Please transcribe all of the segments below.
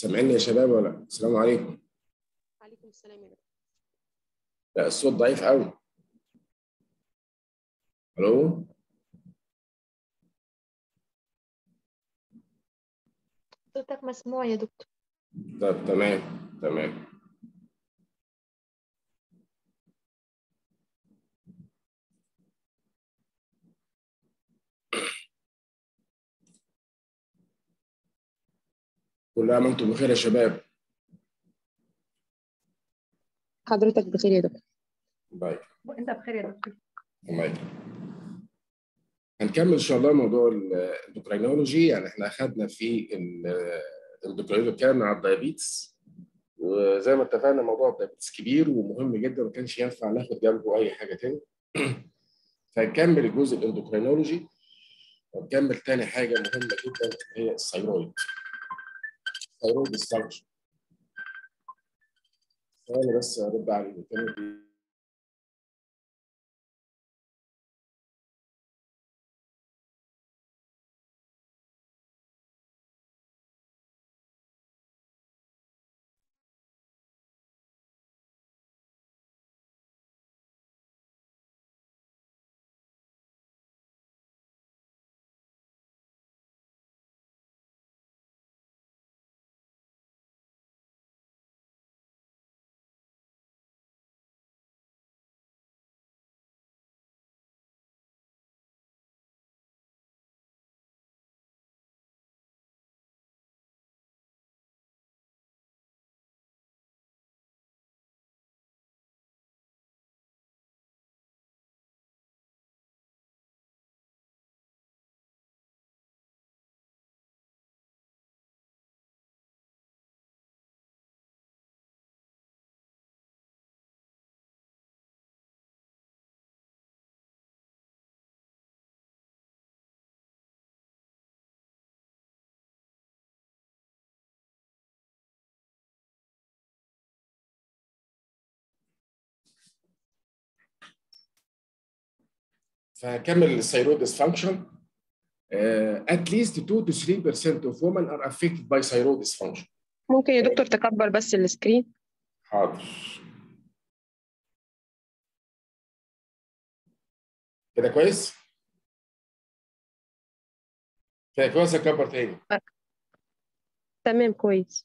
سامعيني يا شباب ولا لا؟ السلام عليكم عليكم السلام يا دكتور لا الصوت ضعيف قوي الو صوتك مسموع يا دكتور طب تمام تمام كل عام وانتم بخير يا شباب حضرتك بخير يا دكتور باي وانت بخير يا دكتور الله يكرمك. هنكمل ان شاء الله موضوع ال- الاندوكرينولوجي يعني احنا اخذنا في ال- الاندوكرينولوجي بتاعنا على الدايابيتس وزي ما اتفقنا موضوع الدايابيتس كبير ومهم جدا ما كانش ينفع ناخد جنبه اي حاجه تاني فهنكمل الجزء الاندوكرينولوجي ونكمل تاني حاجه مهمه جدا هي الثيرويد الثيرويد ديستانكشن ثواني بس ارد على المكالمه فهكمل الثيرويد dysfunction. Uh, at least 2 to 3% of women are affected by thyroid dysfunction. ممكن يا دكتور تكبر بس السكرين حاضر. كده كويس؟ كده كويس اكبر تاني. تمام كويس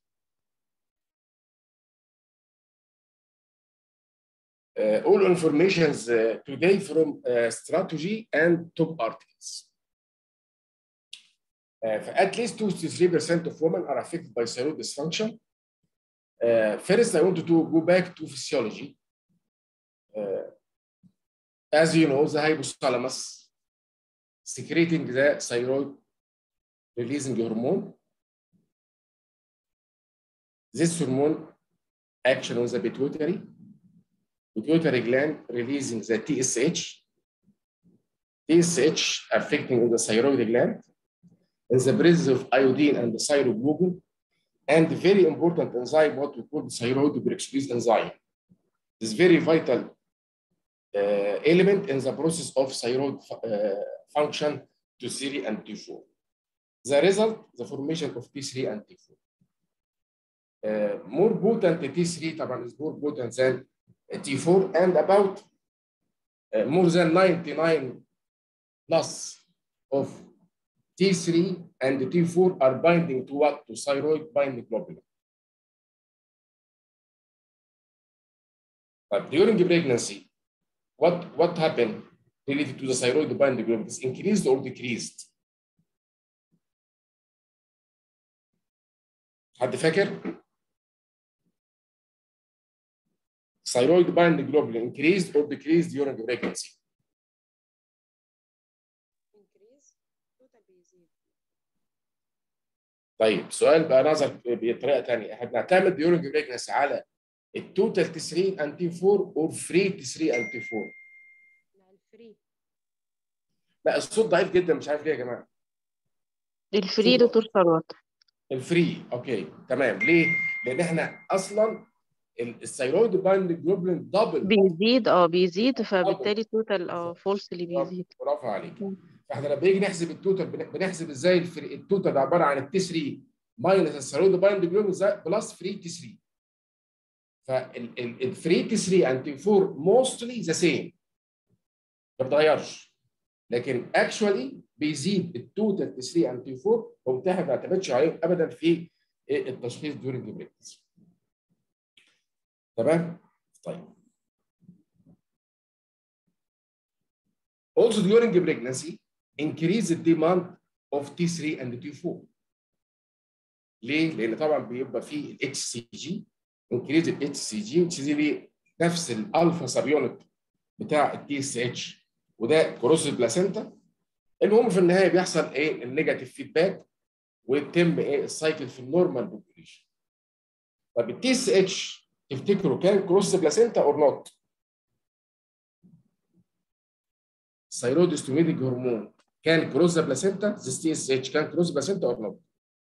Uh, all informations uh, today from uh, strategy and top articles. Uh, at least 2 to 3% of women are affected by thyroid dysfunction. Uh, first, I want to go back to physiology. Uh, as you know, the hypothalamus secreting the thyroid releasing hormone. This hormone action on the pituitary pituitary gland releasing the TSH, TSH affecting the thyroid gland, in the presence of iodine and the thyroglobulin, and very important enzyme, what we call the thyroid peroxidase enzyme. This very vital uh, element in the process of thyroid uh, function T3 and T4. The result, the formation of T3 and T4. Uh, more potent T3 طبعا is more potent than T4 and about uh, more than 99 plus of T3 and T4 are binding to what? To thyroid binding globulin. But during pregnancy, what, what happened related to the thyroid binding globulin? Is increased or decreased? حد فاكر؟ thyroid binding globulin increased or decreased during pregnancy? طيب سؤال بقى نظر بطريقه ثانيه احنا بنعتمد during pregnancy على التوتال تي 3 and تي 4 or فري تي 3 and تي 4 الفري لا الصوت ضعيف جدا مش عارف ليه يا جماعه الفري دكتور ثروت الفري اوكي تمام ليه؟ لان احنا اصلا الثيرويد بايند جلوبلين دبل بيزيد اه بيزيد فبالتالي توتال اه فولس اللي بيزيد برافو عليك فاحنا لما بنيجي نحسب التوتال بن- بنحسب ازاي الفري التوتال ده عباره عن التي 3 ماينس الثيرويد بايند جلوبين بلس فري تي 3 فالفري تي 3 اند تي 4 موستلي ذا سيم ما بتغيرش لكن اكشوالي بيزيد التوتال تي 3 اند تي 4 وبالتالي ما بنعتمدش عليهم ابدا في التشخيص دورنج بريكنسي تمام؟ طيب Also during pregnancy, increase the demand of T3 and T4. ليه؟ لأن طبعا بيبقى فيه ال HCG increase ال HCG ال HCG دي نفس الالفا سب يونت بتاع التي اس اتش وده كروس البلاسينتا المهم في النهايه بيحصل ايه النيجاتيف فيدباك ويتم ايه السايكل في النورمال بوبوليشن طب التي اس اتش تفتكروا كان كروس بلاسينتا اور نوت؟ ثيرويد ستيميتنج هرمون كان كروس بلاسينتا ذيس تي اس اتش كان كروس بلاسينتا اور نوت؟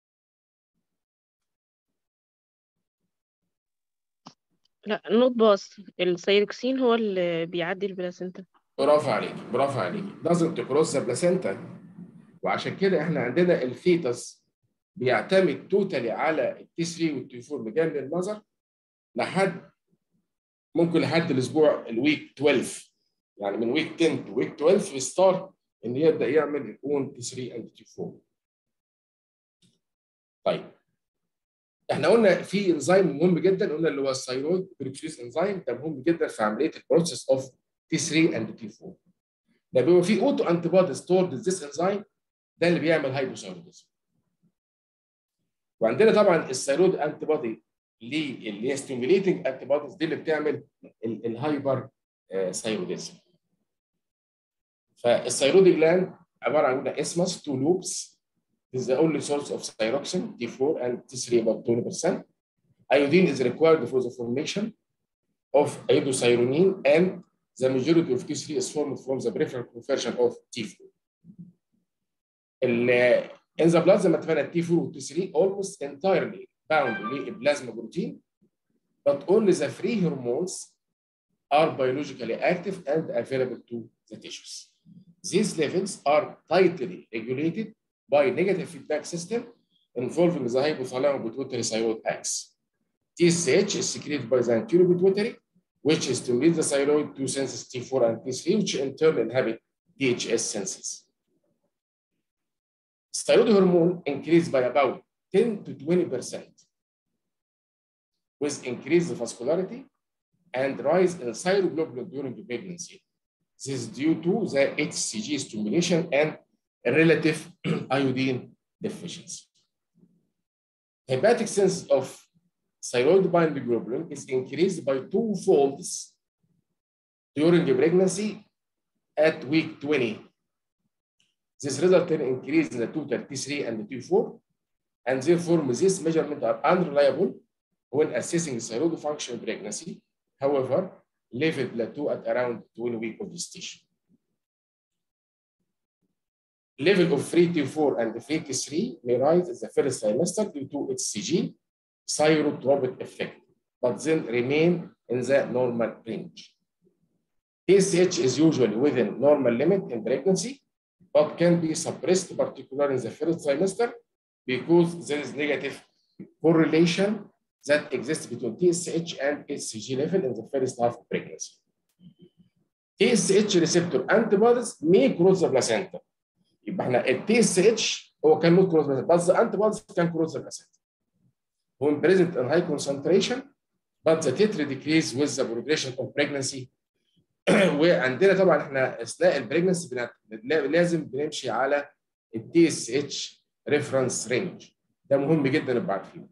لا نوت باص السيروكسين هو اللي بيعدي البلاسينتا برافو عليك برافو عليك لازم تكروس بلاسينتا وعشان كده احنا عندنا الفيتس بيعتمد توتالي على التي 3 والتي 4 بجانب النظر لحد ممكن لحد الاسبوع الويك 12 يعني من ويك 10 تو ويك 12 بيستارت ان يبدا يعمل الاون تي 3 اند تي 4 طيب احنا قلنا في انزيم مهم جدا قلنا اللي هو الثايرويد بريكسيس انزيم ده مهم جدا في عمليه البروسيس اوف تي 3 اند تي 4 ده بيبقى في اوتو انتي بودي ستورد ذيس انزيم ده اللي بيعمل هايبوثايروديزم وعندنا طبعا الثايرويد انتي بودي اللي هي ستيميوليتنج انتي بوديز دي اللي بتعمل الهايبر ثايروديزم فالثايرويد جلاند عباره عن اسمس تو لوبس is the only source of thyroxine T4 and T3 about 20%. Iodine is required for the formation of iodocyanine and the majority of T3 is formed from the peripheral conversion of T4. in the blood زي ما اتفقنا T4 و T3 almost entirely bound للبلازما بروتين but only the free hormones are biologically active and available to the tissues. These levels are tightly regulated by negative feedback system involving the hypothalamic pituitary thyroid axis. TSH is secreted by the anterior pituitary, which stimulates the thyroid to senses T4 and T3, which in turn inhibit DHS senses. Thyroid hormone increased by about 10 to 20% with increased vascularity and rise in thyroglobulin during pregnancy. This is due to the HCG stimulation and relative iodine deficiency. Hepatic sense of thyroid binding globulin is increased by two folds during pregnancy at week 20. This results in increase in the total T3 and T4, and therefore these measurements are unreliable when assessing thyroid function in pregnancy. However, level plateau at around 20 weeks of gestation. Level of free T4 and free T3 may rise in the first trimester due to HCG thyrotropic effect, but then remain in the normal range. TSH is usually within normal limit in pregnancy, but can be suppressed, particularly in the first trimester, because there is negative correlation that exists between TSH and HCG level in the first half of pregnancy. TSH receptor antibodies may cross the placenta. يبقى احنا التي اس اتش هو كان نوت كروس بلاسنتا بس the antibodies كان كروس بلاسنتا. When present in high concentration, but the titer decrease with the progression of pregnancy. وعندنا طبعا احنا اثناء البريجنسي لازم بنمشي على التي اس اتش ريفرنس رينج ده مهم جدا نبقى عارفينه.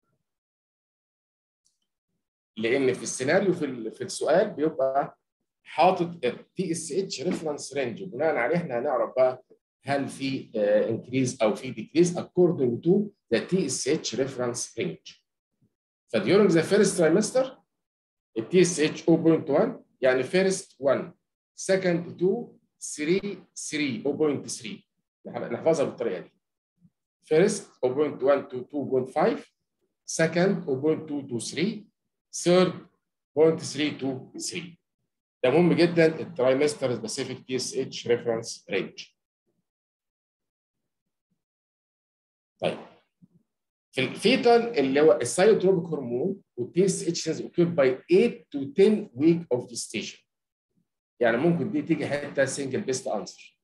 لان في السيناريو في في السؤال بيبقى حاطط التي اس اتش ريفرنس رينج بناء عليه احنا هنعرف بقى هل في انكريز او في ديكريز according to the TSH reference range. ف during the first trimester ال TSH 0.1 يعني first 1 second 2 3 3 0.3 نحفظها بالطريقه دي. first 0.1 to 2.5 second 0.2 to 3 third 0.3 to 3 ده مهم جدا الترايمستر سبيسيفيك تي اس اتش ريفرنس رينج طيب في الفيتال اللي هو السايوتروبيك هرمون والتي اس اتش سينز اوكير باي 8 تو 10 ويك اوف gestation يعني ممكن دي تيجي حته سنجل بيست انسر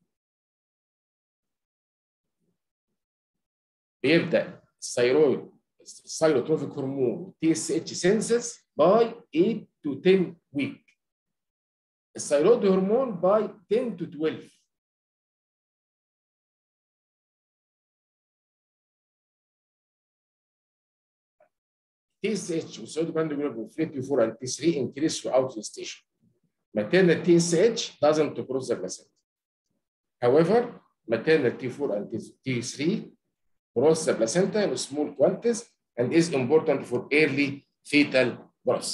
بيبدا الثيرويد الثيروتروفيك هرمون تي اس اتش سينسس باي 8 تو 10 ويك الثيرويد هرمون باي 10 تو 12 تي اس اتش والثيرويد جلاند جلوبين في تي 4 and تي 3 increase throughout the station maternal TSH doesn't cross the placenta. However, maternal T4 and T3 cross the placenta in small quantities and is important for early fetal growth.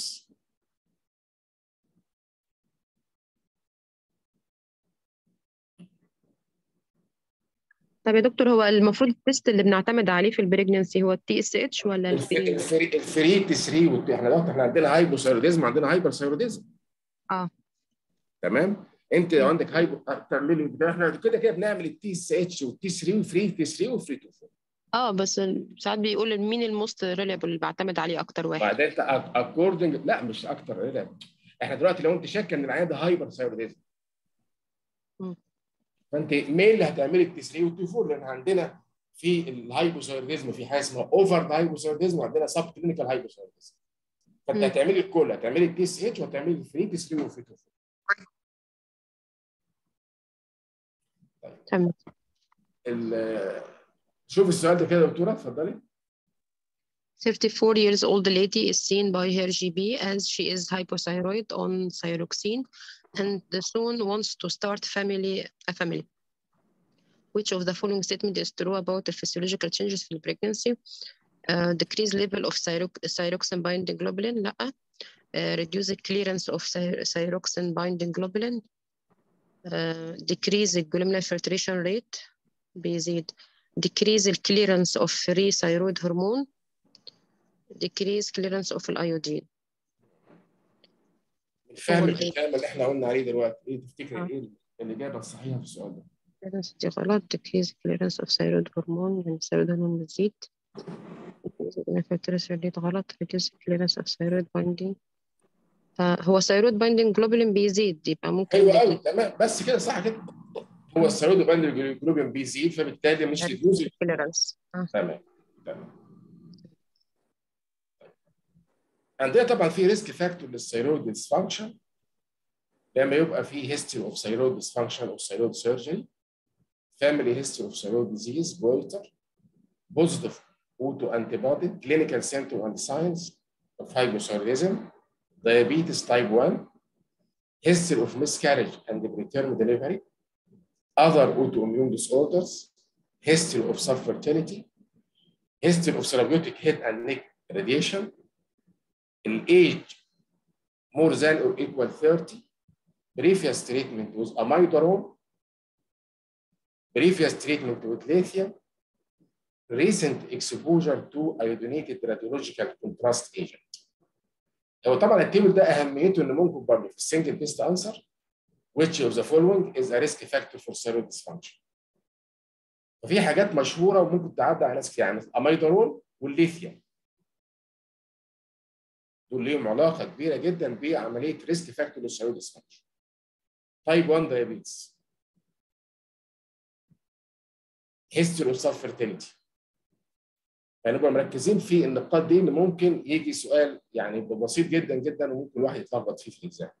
طب يا دكتور هو المفروض التست اللي بنعتمد عليه في البريجننسي هو التي اس اتش ولا الفري؟ الفري الفري تي 3 والت... احنا دلوقتي احنا عندنا هايبوثايروديزم عندنا هايبر ثايروديزم اه تمام انت لو عندك هايبو تعملي ده احنا كده كده بنعمل التي اس اتش والتي 3 وفري تي 3 وفري تي 4 اه بس ساعات بيقول مين الموست ريليبل اللي بعتمد عليه اكتر واحد بعدين انت اكوردنج لا مش اكتر لا. احنا دلوقتي لو انت شاكه ان العيان ده هايبر ثايروديزم مم. فانت مين اللي هتعملي التي 3 والتي 4 لان عندنا في الهايبوثايروديزم في حاجه اسمها اوفر هايبوثايروديزم وعندنا سب كلينيكال هايبوثايروديزم فانت مم. هتعملي الكل هتعملي التي اس اتش وهتعملي الفري تي 3 والفري تي 4 تمام ال- شوف السؤال ده كده يا دكتوره اتفضلي 34 years old lady is seen by her GB as she is hypothyroid on thyroxine and soon wants to start family a family. Which of the following statement is true about the physiological changes in pregnancy? Uh, decrease level of thyro- thyroxine binding globulin لا uh, reduce the clearance of thy- thyroxine binding globulin uh, decrease the glomerular filtration rate بيزيد decrease the clearance of free thyroid hormone decrease clearance of الايودين الفهم هو الإيه؟ الكلام اللي احنا قلنا عليه دلوقتي ايه تفتكري آه. ايه الاجابه الصحيحه في السؤال ده؟ clearance دي غلط decrease clearance of thyroid hormone يعني thyroid hormone بتزيد decrease glomerular filtration rate غلط reduce clearance of thyroid binding فهو thyroid binding globulin بيزيد يبقى ممكن ايوه decrease قوي تمام بس كده صح كده هو الثيرويد باند الجلوبين بيزيد فبالتالي مش ريديوز clearance آه. تمام تمام عندنا طبعا في ريسك فاكتور للثيرويد ديسفانكشن لما يبقى في هيستوري اوف ثيرويد ديسفانكشن او ثيرويد سيرجري فاميلي هيستوري اوف ثيرويد ديزيز بويتر بوزيتيف اوتو انتي بودي كلينيكال سيمتوم اند ساينز اوف هايبوثايروديزم diabetes type 1 history of miscarriage and preterm delivery other autoimmune disorders history of subfertility history of therapeutic head and neck radiation age more than or equal 30 previous treatment with amiodarone previous treatment with lithium recent exposure to iodinated radiological contrast agent هو طبعا التيبل ده اهميته ان ممكن برضه في السنجل بيست انسر which of the following is a risk factor for thyroid dysfunction ففي حاجات مشهوره وممكن تعدي على ناس كتير يعني الاميدارون والليثيوم دول ليهم علاقه كبيره جدا بعمليه ريسك فاكتور للثيرويد ديسفانكشن تايب 1 diabetes history of subfertility فنبقى مركزين في النقاط دي ان ممكن يجي سؤال يعني بسيط جدا جدا وممكن الواحد يتلخبط فيه في الاكزام.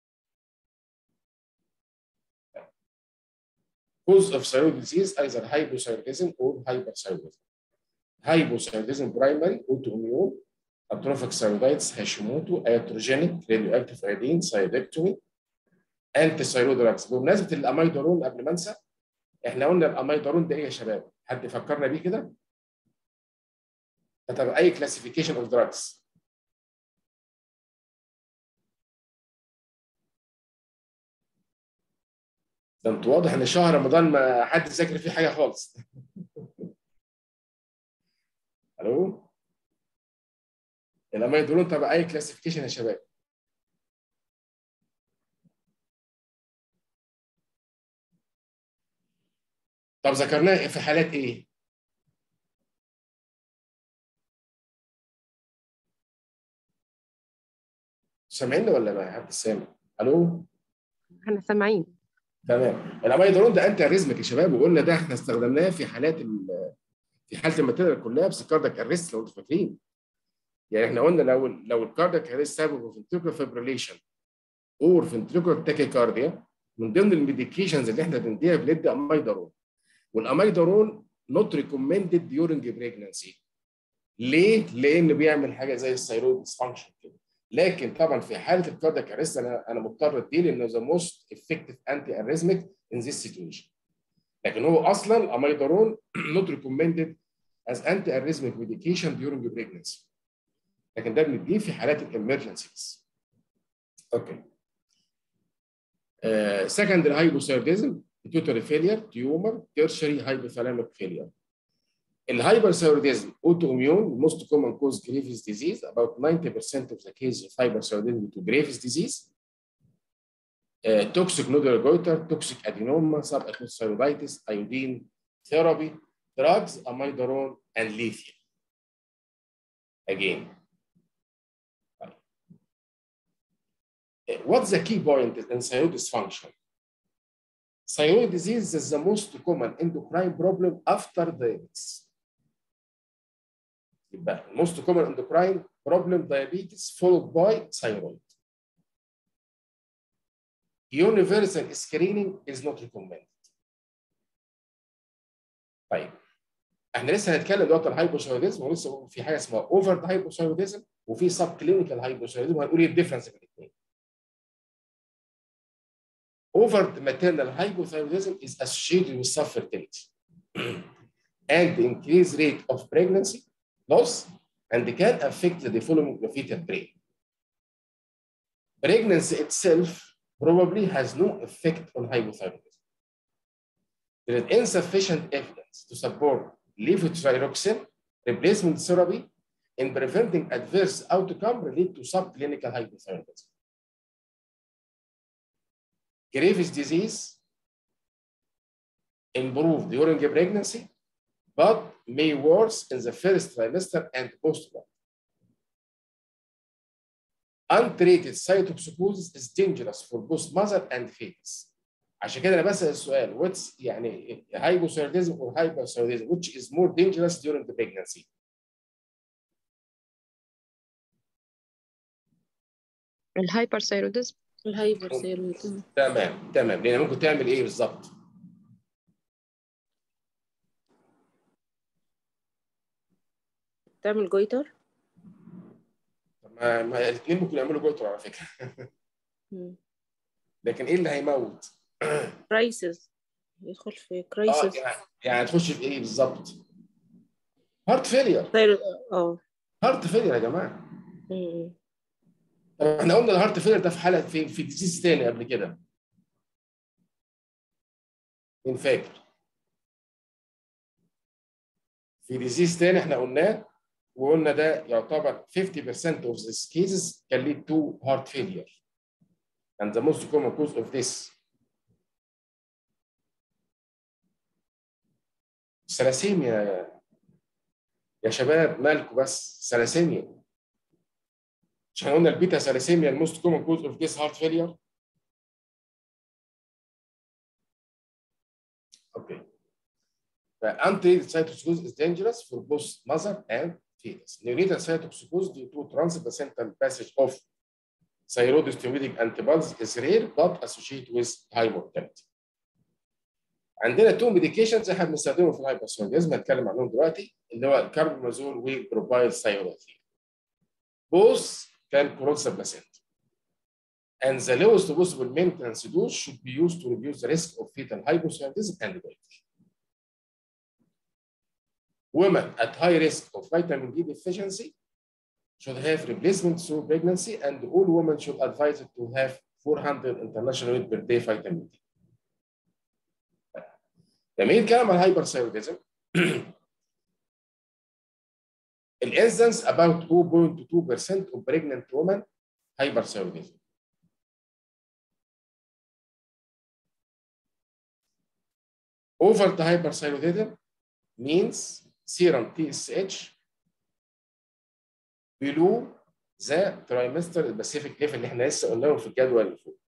Cause of thyroid disease either hypothyroidism or hyperthyroidism. Hypothyroidism primary autoimmune atrophic thyroiditis Hashimoto iatrogenic radioactive iodine thyroidectomy anti-thyroid drugs بمناسبه الاميدارون قبل ما انسى احنا قلنا الاميدارون ده ايه يا شباب؟ حد فكرنا بيه كده؟ كتب اي كلاسيفيكيشن اوف دراجز ده انت واضح ان شهر رمضان ما حد ذاكر فيه حاجه خالص الو الاميدرون تبع اي كلاسيفيكيشن يا شباب طب ذكرناه في حالات ايه سامعني ولا ما حد سامع؟ الو احنا سامعين تمام الاميدرون ده انتي اريزمك يا شباب وقلنا ده احنا استخدمناه في حالات في حاله الماتيريال كلها بس كاردك اريست لو انتم فاكرين يعني احنا قلنا لو لو الكاردك اريست سببه فنتريكولار فيبريليشن اور فنتريكولار تاكيكارديا من ضمن الميديكيشنز اللي احنا بنديها بندي اميدرون والاميدرون نوت ريكومندد ديورنج بريجنسي ليه؟ لان بيعمل حاجه زي الثيرويد ديسفانكشن كده لكن طبعا في حاله الكاردياك اريست انا انا مضطر اديه لانه ذا موست افكتيف انتي اريزميك ان ذيس سيتويشن لكن هو اصلا اميدرون نوت ريكومندد از انتي اريزميك ميديكيشن ديورنج بريجنسي لكن ده بنديه في حالات الامرجنسي بس اوكي سكندري هايبوثايروديزم pituitary failure tumor tertiary hypothalamic failure الهايبرثايروديزم اوتو اميون most common cause Graves disease about 90% of the case of hyperthyroidism to Graves disease uh, toxic nodular goiter toxic adenoma subacute thyroiditis iodine therapy drugs amiodarone and lithium again What's the key point in thyroid dysfunction? Thyroid disease is the most common endocrine problem after diabetes. يبقى most common endocrine problem diabetes followed by thyroid. Universal screening is not recommended. طيب احنا لسه هنتكلم دلوقتي عن الهايبوثايروديزم ولسه في حاجه اسمها اوفر هايبوثايروديزم وفي سب كلينيكال هايبوثايروديزم وهنقول ايه الديفرنس بين الاثنين. Overt maternal hypothyroidism is associated with subfertility and the increased rate of pregnancy loss and can affect the development of fetal brain. Pregnancy itself probably has no effect on hypothyroidism. There is insufficient evidence to support levothyroxine replacement therapy in preventing adverse outcome related to subclinical hypothyroidism. Graves' disease improve during pregnancy, but may worse in the first trimester and postpartum. Untreated cytotoxicosis is dangerous for both mother and fetus. عشان كده انا بسال السؤال what's يعني hypothyroidism or hyperthyroidism which is more dangerous during the pregnancy؟ الهايبرثايروديزم الهايبرثايرويدزم تمام تمام لان ممكن تعمل ايه بالظبط؟ تعمل جويتر ما, ما الاثنين ممكن يعملوا جوتر على فكره لكن ايه اللي هيموت؟ كرايسيس يدخل في اه كرايسيس يعني يعني هتخش في ايه بالظبط؟ هارت فيلير اه هارت فيلير يا جماعه م- طب احنا قلنا الهارت فيلير ده في حاله في في ديزيز تاني قبل كده مين فاكر؟ في ديزيز تاني احنا قلناه وقلنا ده يعتبر 50% of these cases can lead to heart failure. And the most common cause of this ثلاسيميا يا يا شباب مالكوا بس ثلاسيميا مش احنا قلنا البيتا ثلاسيميا الموست كومن كوز اوف ذيس هارت فيلير اوكي فانتريتد cytotoxicose is dangerous for both mother and fetus. Neonatal cytotoxicose due to transplacental passage of thyroid stimulating antibodies is rare but associated with high mortality. عندنا تو ميديكيشنز احنا بنستخدمهم في الهايبرثايروديزم هنتكلم عنهم دلوقتي اللي هو الكاربامازول والبروبايل ثايروثين. Both can cross the placenta. And the lowest possible maintenance dose should be used to reduce the risk of fetal hypothyroidism and goiter. Women at high risk of vitamin D deficiency should have replacement through pregnancy, and all women should advise to have 400 international units per day vitamin D. لما يجي الكلام عن الهايبرثايروديزم الانسنس about 2.2% of pregnant women hyperthyroidism. Over the hyperthyroidism means serum TSH below ذا ترايمستر سبيسيفيك ليفل اللي احنا لسه قلناه في الجدول اللي فوق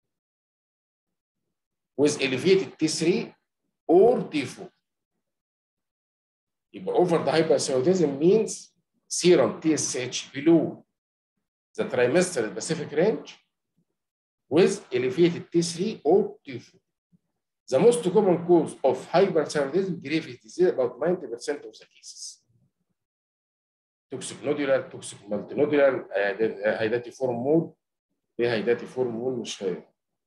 with elevated T3 or T4 يبقى over the hyperthyroidism means serum TSH below the trimester specific range with elevated T3 or T4. The most common cause of hyperthyroidism Graves' disease about 90% of the cases. Toxic nodular, toxic multinodular, هيداتيفورم مود ايه هيداتيفورم مود مش فاهم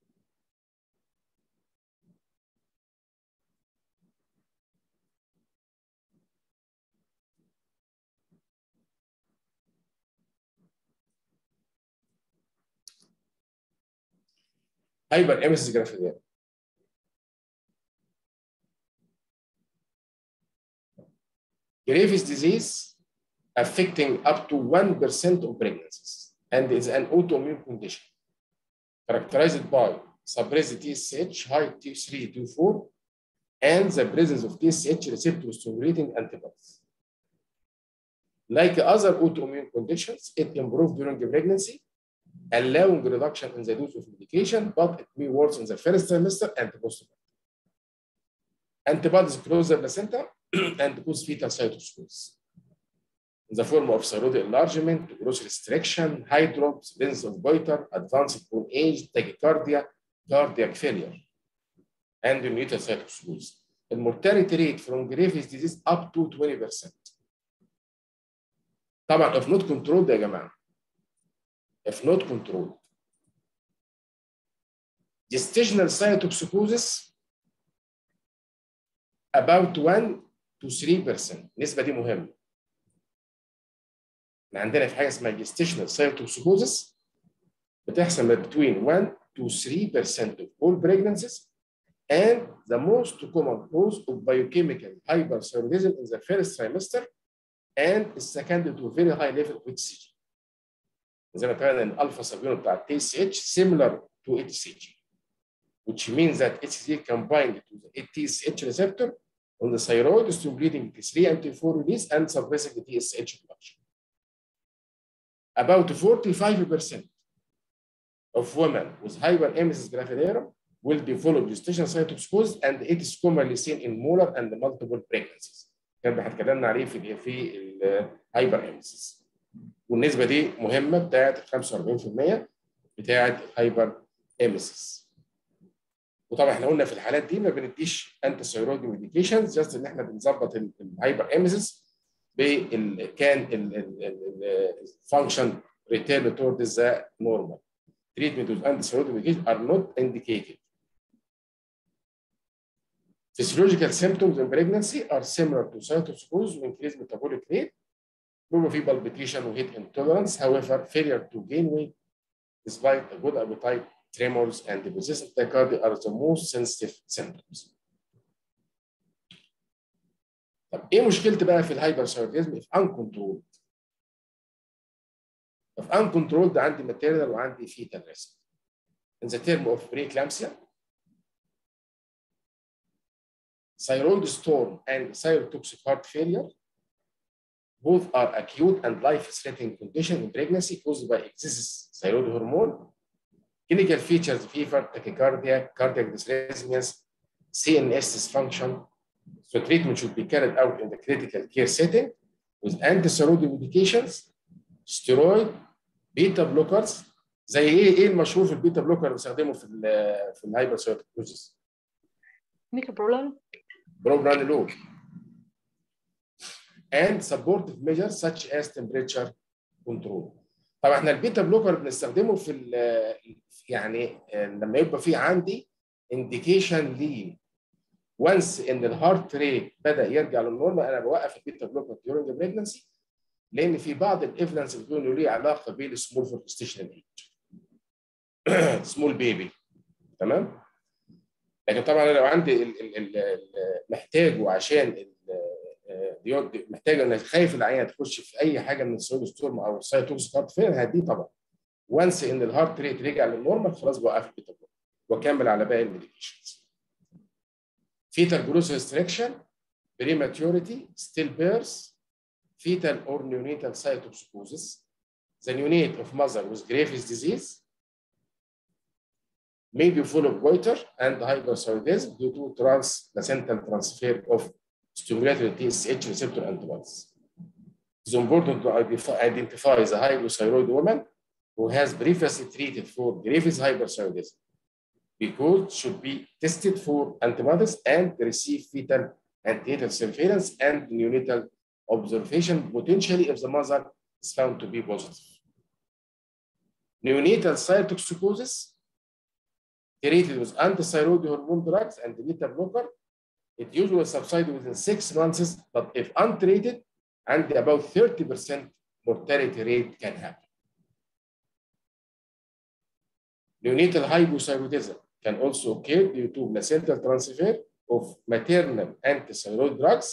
هايبر امس جرافيديان Graves' disease affecting up to 1% of pregnancies and is an autoimmune condition characterized by suppressed TSH, high T3, T4, and the presence of TSH receptor stimulating antibodies. Like other autoimmune conditions, it improves during pregnancy, allowing reduction in the dose of medication, but it may worsen in the first trimester and postpartum. Antibodies close the placenta and cause fetal cytosclerosis in the form of thyroid enlargement, gross restriction, hydrops, length of goiter, advanced bone age, tachycardia, cardiac failure, and neonatal cytosclerosis. The mortality rate from Graves' disease up to 20%. طبعا if not controlled يا جماعه if not controlled gestational cytotoxicosis about 1 to 3% النسبه دي مهمه احنا عندنا في حاجه اسمها gestational cytotoxicosis بتحصل between 1 to 3% of all pregnancies and the most common cause of biochemical hyperthyroidism in the first trimester and is secondary to very high level of HCG. زي ما اتفقنا ان الفا سبيون بتاع التي اس اتش similar to HCG which means that HCG combined to the TSH receptor on the thyroid stimulating T3 and T4 release and suppressing the TSH production. About 45% of women with hyperemesis gravidarum will develop gestational cytotoxicosis and it is commonly seen in molar and multiple pregnancies. كان اتكلمنا عليه في في الهايبر اميسيس والنسبه دي مهمه بتاعت 45% بتاعت الهايبر اميسيس وطبعا احنا قلنا في الحالات دي ما بنديش انتي ثيرويد ميديكيشنز جاست ان احنا بنظبط الهايبر اميسيس بال كان الفانكشن ريتيرن تورد ذا نورمال treatment with anti-thyroid medication are not indicated. Physiological symptoms in pregnancy are similar to cytotoxicosis with increased metabolic rate, probably palpitation with heat intolerance, however, failure to gain weight despite a good appetite, tremors, and the persistent tachycardia are the most sensitive symptoms. طب ايه مشكلتي بقى في الهايبرثايرويدزم في uncontrolled؟ في uncontrolled عندي maternal وعندي fetal risk. In the term of preeclampsia, thyroid storm and thyrotoxic heart failure both are acute and life-threatening condition in pregnancy caused by excess thyroid hormone. Clinical features, fever, tachycardia, cardiac dysrhythmias, CNS dysfunction. So treatment should be carried out in the critical care setting with anti-thyroid medications, steroid, بيتا بلوكرز زي ايه ايه المشهور في البيتا بلوكر اللي بيستخدمه في ال في الهايبرثايرويدوزيس ميكروبرولول بروبرانولول and supportive measures such as temperature control طبعا احنا البيتا بلوكر بنستخدمه في يعني لما يبقى في عندي انديكيشن ليه وانس ان الهارت ريت بدا يرجع للنورمال انا بوقف البيتا بلوكر during pregnancy لان في بعض الايفيدنس بتقول انه ليه علاقه بالسمول فورستيشنال ايج سمول بيبي تمام لكن طبعا انا لو عندي ال ال ال محتاجه عشان محتاج ان خايف العيان تخش في اي حاجه من السويد ستورم او السايتوكس هارت فين هديه طبعا وانس ان الهارت ريت رجع للنورمال خلاص بوقف البيتا واكمل على باقي الميديكيشنز فيتال جروس ريستريكشن بريماتوريتي ستيل بيرث fetal or neonatal cytotoxicosis, the neonate of mother with Graves' disease may be full of goiter and hyperthyroidism due to transplacental transfer of stimulated TSH receptor antibodies. It's important to identify- identify the hypothyroid woman who has previously treated for Graves' hyperthyroidism because should be tested for antibodies and receive fetal antenatal surveillance and neonatal observation potentially if the mother is found to be positive. Neonatal cytotoxicosis treated with antithyroid hormone drugs and beta blocker, it usually subsides within six months, but if untreated, and about 30% mortality rate can happen. Neonatal hypothyroidism can also occur due to placental transfer of maternal antithyroid drugs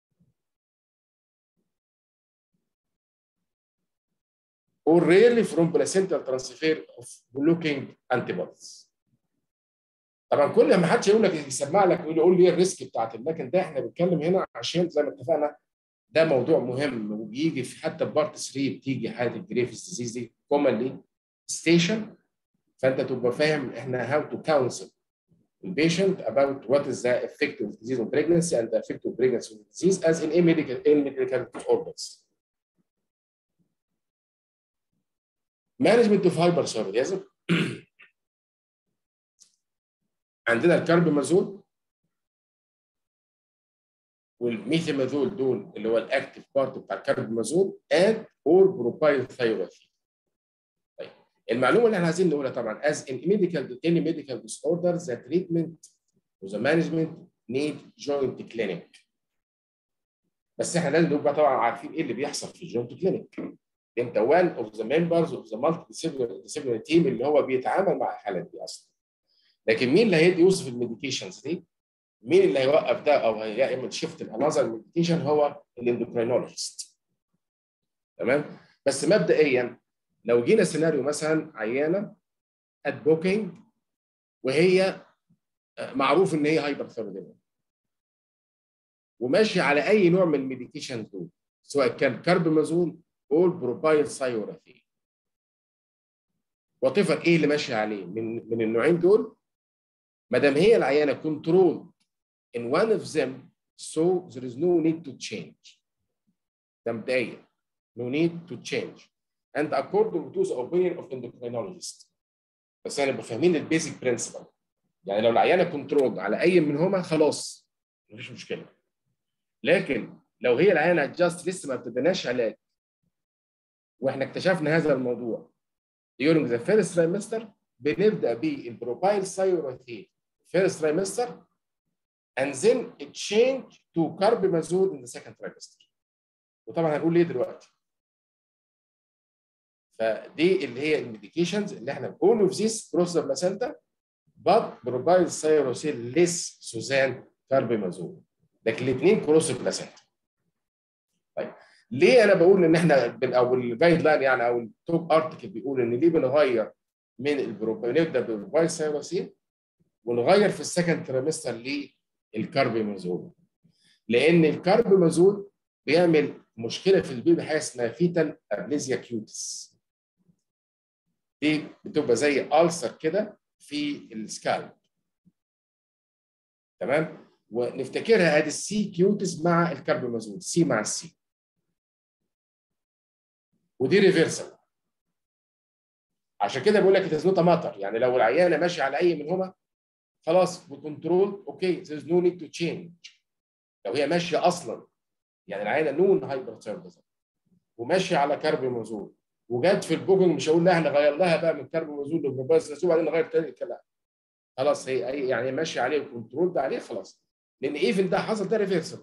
or rarely from placental transfer of blocking antibodies. طبعا كل ما حدش يقول لك يسمع لك يقول يقول لي ايه الريسك بتاعت لكن ده احنا بنتكلم هنا عشان زي ما اتفقنا ده موضوع مهم وبيجي في حتى في بارت 3 بتيجي حاله الجريفز ديزيز دي كومنلي ستيشن فانت تبقى فاهم احنا هاو تو كونسل البيشنت about what is the effect of disease on pregnancy and the effect of pregnancy on disease as in a medical in medical disorders. Management of hyperthyroidism عندنا الكربمازول والميثيمازول دول اللي هو الاكتف بارت بتاع الكربمازول and or propyl thioethene. طيب المعلومه اللي احنا عايزين نقولها طبعا as in medical any medical disorder the treatment و the management need joint clinic. بس احنا لازم نبقى طبعا عارفين ايه اللي بيحصل في الجوينت كلينيك. انت one of the members of the multidisciplinary team اللي هو بيتعامل مع الحالات دي اصلا. لكن مين اللي هيدي يوصف الميديكيشنز دي؟ مين اللي هيوقف ده او هيعمل شيفت الانذر ميديكيشن هو الاندوكرينولوجيست. تمام؟ بس مبدئيا لو جينا سيناريو مثلا عيانه ات بوكينج وهي معروف ان هي هايبرثيروديزم وماشي على اي نوع من الميديكيشن دول سواء كان كاربمازول او بروبايل سايوراثين وات ايه اللي ماشي عليه من من النوعين دول ما دام هي العيانه كنترول in one of them so there is no need to change ده مبدئيا no need to change and according to the opinion of endocrinologist بس يعني نبقى فاهمين البيزك برنسبل يعني لو العيانه كنترول على اي منهما خلاص مفيش مشكله لكن لو هي العيانه جاست لسه ما ابتديناش علاج واحنا اكتشفنا هذا الموضوع during the first trimester بنبدا بالبروبايل سايوراثين first trimester and then it change to carbimazole in the second trimester وطبعا هنقول ليه دلوقتي فدي اللي هي الميديكيشنز اللي احنا all of this cross the placenta but provide cyrosine less سوزان carbimazole لكن الاثنين كروس البلاسنتا طيب ليه انا بقول ان احنا بن او الجايد لاين يعني او التوب ارتكل بيقول ان ليه بنغير من البروبايل نبدا بالبروبايل سايروسين ونغير في السكند تريمستر للكاربيمازول لان الكاربيمازول بيعمل مشكله في البيبي حاجه اسمها فيتال ابليزيا كيوتس دي بتبقى زي ألسر كده في السكالب تمام ونفتكرها ادي السي كيوتس مع الكاربيمازول سي مع السي ودي ريفرسال عشان كده بقول لك اتز نوت ماتر يعني لو العيانه ماشيه على اي منهما خلاص بكنترول اوكي there's no need to change لو هي ماشيه اصلا يعني العيانه نون هايبرثيروديزم وماشيه على كاربيمازول وجت في البوكينج مش هقول لها نغير لها بقى من كاربيمازول لبروبايل وبعدين نغير تاني لا خلاص هي يعني ماشيه عليه وكنترول ده عليه خلاص لان ايفن ده حصل ده ريفرسال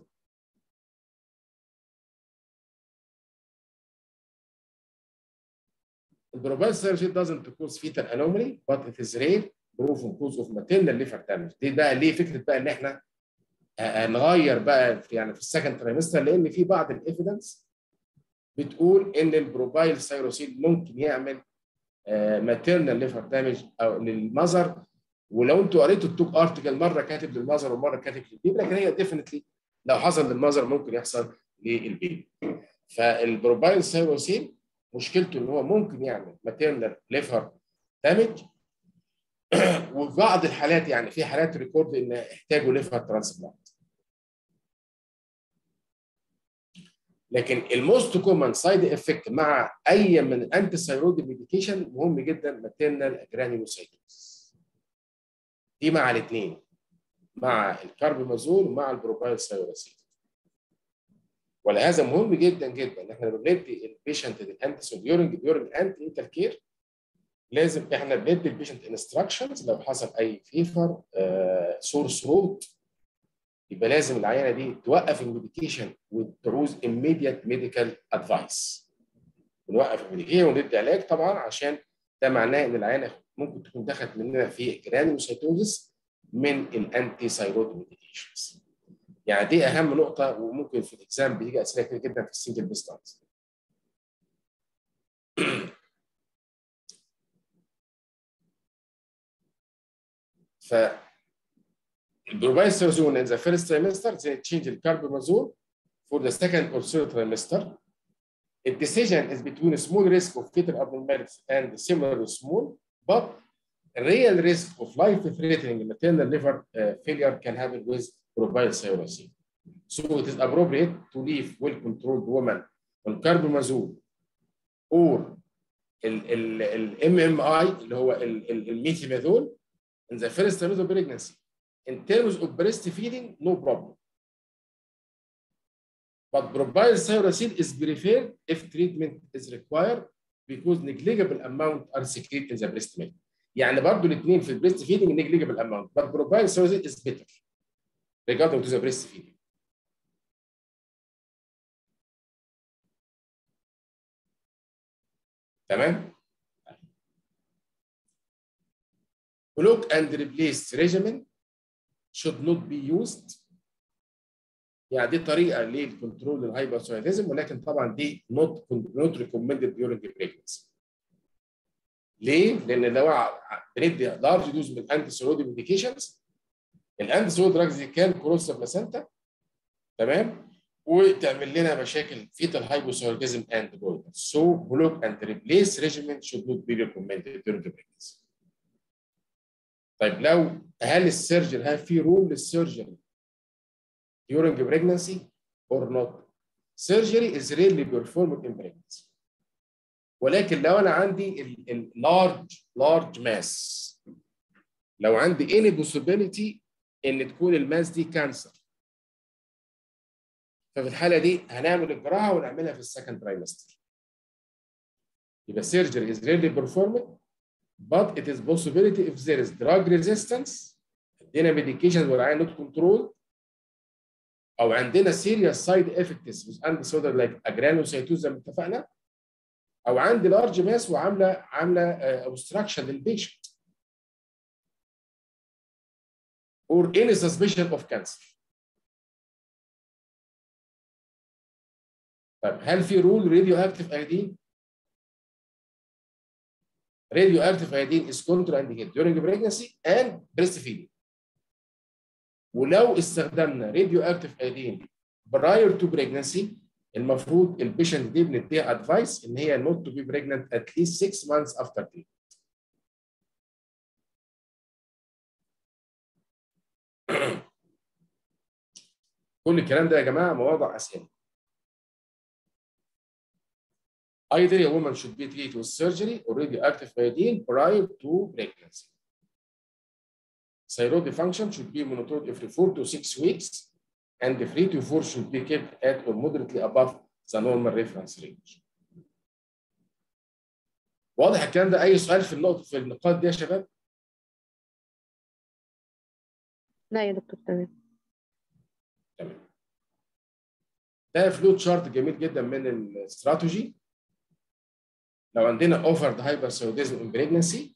البروبايل سيرجي doesn't cause fetal anomaly but it is rare proven cause of maternal liver damage دي بقى ليه فكره بقى ان احنا نغير بقى في يعني في السكند تريمستر لان في بعض الايفيدنس بتقول ان البروبايل سيروسين ممكن يعمل ماتيرنال ليفر دامج او للمذر ولو انتوا قريتوا التوك ارتكل مره كاتب للمذر ومره كاتب للبيبي لكن هي ديفنتلي لو حصل للمذر ممكن يحصل للبيبي فالبروبايل سيروسين مشكلته ان هو ممكن يعمل ماتيرنال ليفر دامج وفي بعض الحالات يعني في حالات ريكورد ان احتاجوا ليفر ترانسبلانت لكن الموست كومن سايد افكت مع اي من الانتي ثايرويد ميديكيشن مهم جدا ماتيرنال جرانيولوسايتوس دي مع الاثنين مع الكاربامازول ومع البروبايل ثايروسين ولهذا مهم جدا جدا ان احنا بندي البيشنت الانتي ديورنج ديورنج انتي انتال كير لازم احنا بندي البيشنت انستراكشنز لو حصل اي فيفر سور ثروت يبقى لازم العيانه دي توقف الميديكيشن وتعوز immediate medical advice ونوقف الميديكيشن وندي علاج طبعا عشان ده معناه ان العيانه ممكن تكون دخلت مننا في جرانيوسايتوزس من الانتي ثايرويد ميديكيشنز يعني دي اهم نقطه وممكن في الاكزام بيجي اسئله كتير جدا في السنجل بيستانس ف البروبايسترزون in the first trimester they change the carbamazole for the second or third trimester the decision is between a small risk of fetal abnormalities and similarly small but real risk of life-threatening maternal liver uh, failure can happen with probile thyrosine. So it is appropriate to leave well-controlled woman on carbamazole or ال MMI اللي هو الميثيماذول in the first trimester of pregnancy. In terms of breastfeeding, no problem. But probile thyrosine is preferred if treatment is required because negligible amount are secreted in the breast milk. يعني برضه الاثنين في البريست فيدنج negligible amount but probile thyrosine is better regarding to the breast feeding. تمام؟ block and replace regimen should not be used يعني دي طريقه للكنترول الهايبرثايريزم ولكن طبعا دي not not recommended during pregnancy. ليه؟ لان لو بندي لارج دوز من الانتي ثيرويد ميديكيشنز الانتي ثيرويد دراجز دي كان كروس بلاسنتا تمام؟ وتعمل لنا مشاكل فيتال هايبوثايريزم اند بويدر. So block and replace regimen should not be recommended during pregnancy. طيب لو هل السيرجن هل في رول للسيرجن during pregnancy or not. Surgery is rarely performed in pregnancy. ولكن لو انا عندي اللارج لارج ماس لو عندي any possibility ان تكون الماس دي كانسر ففي الحاله دي هنعمل الجراحه ونعملها في السكند ترايمستر يبقى surgery is rarely performed but it is possibility if there is drug resistance ادينا medication والعيان not controlled او عندنا serious side effects with antisoda like agranulocytosis زي ما اتفقنا او عندي لارج ماس وعامله عامله obstruction للبيشنت or any suspicion of cancer. طيب هل في رول راديو اكتيف ايودين؟ راديو اكتيف ايودين is contraindicated during pregnancy and breastfeeding. ولو استخدمنا راديو اكتيف ايودين prior to pregnancy المفروض البيشنت دي بنديها ادفايس ان هي not to be pregnant at least 6 months after treatment. كل الكلام ده يا جماعه مواضع اسئله. Either a woman should be treated with surgery or radioactive iodine prior to pregnancy. Thyroid function should be monitored every 4 to 6 weeks and the free to 4 should be kept at or moderately above the normal reference range. واضح الكلام ده اي سؤال في النقطه في النقاط دي يا شباب؟ لا يا دكتور تمام تمام. ده فلوت شارت جميل جدا من الاستراتيجي لو عندنا اوفرد hyperthyroidism in pregnancy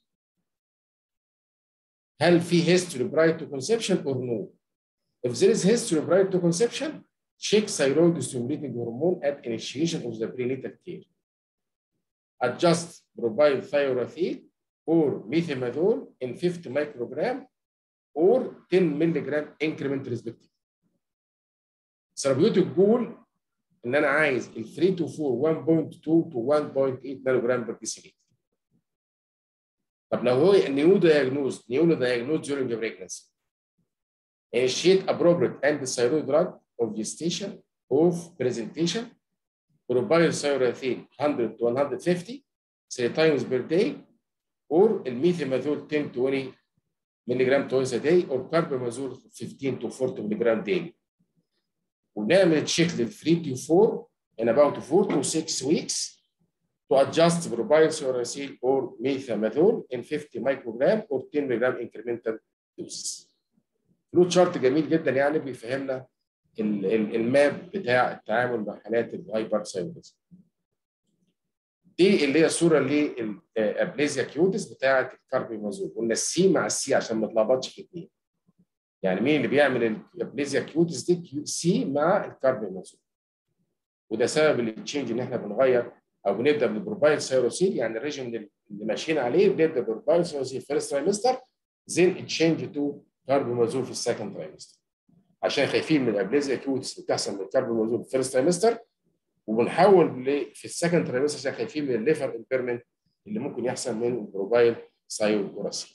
هل في history prior to conception or no? If there is history prior to conception, check thyroid stimulating hormone at initiation of the prenatal care. Adjust probile thiorathine or methimazole in 50 microgram or 10 milligram increment respectively. Therapeutic goal ان انا عايز ال 3 to 4 1.2 to 1.8 نانو جرام بر ديسيليتر طب لو هو نيو دايجنوز نيو دايجنوز during the pregnancy initiate appropriate anti-thyroid drug of gestation of presentation propyl thyroethane 100 to 150 three times per day or الميثيماثول 10 to 20 ملغ twice a day or carbamazole 15 to 40 ملغ daily ونعمل تشيك لل 3 to 4 in about 4 to 6 weeks to adjust propyl thyroxine or methimazole in 50 microgram or 10 mg incremental doses. فلو تشارت جميل جدا يعني بيفهمنا الماب بتاع التعامل مع حالات الهايبر ثايرويدزم. دي اللي هي الصوره للابليزيا كيوتس بتاعه الكاربيمازول قلنا السي مع السي عشان ما اتلخبطش في الاثنين. يعني مين اللي بيعمل الابليزيا كيوتس دي سي مع الكاربيمازول. وده سبب التشينج ان احنا بنغير او بنبدا بالبروبايل سيروسيل يعني الريجيم اللي ماشيين عليه بنبدا بالبروبايل سيروسيل فيرست ترايمستر زين تشينج تو كاربومازول في السكند ترايمستر عشان خايفين من الابليزيا كيوتس اللي بتحصل من الكاربومازول في الفيرست ترايمستر وبنحول في السكند ترايمستر عشان خايفين من الليفر امبيرمنت اللي ممكن يحصل من البروبايل سايوراسيل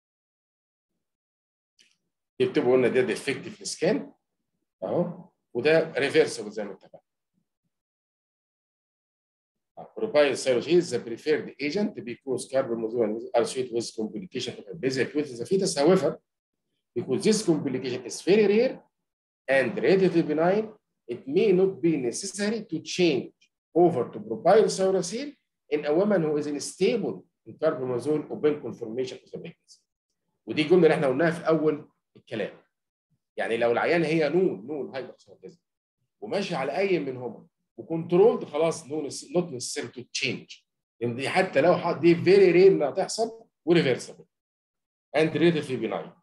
يكتبوا لنا ده ديفكتيف سكان اهو وده ريفرسبل زي ما اتفقنا propyl psilocybin is the preferred agent because carbamazole is associated with complication of basic with the fetus. However, because this complication is very rare and relatively benign, it may not be necessary to change over to propyl psilocybin in a woman who is unstable in carbamazole open conformation of the pregnancy. ودي الجمله اللي احنا قلناها في اول الكلام. يعني لو العيان هي نون نون هايبرثايرويدزم وماشي على اي منهم وكنترولد خلاص نوت نسيسري تو تشينج لان دي حتى لو حد دي فيري رير انها تحصل وريفرسبل اند ريليتيفلي بيناين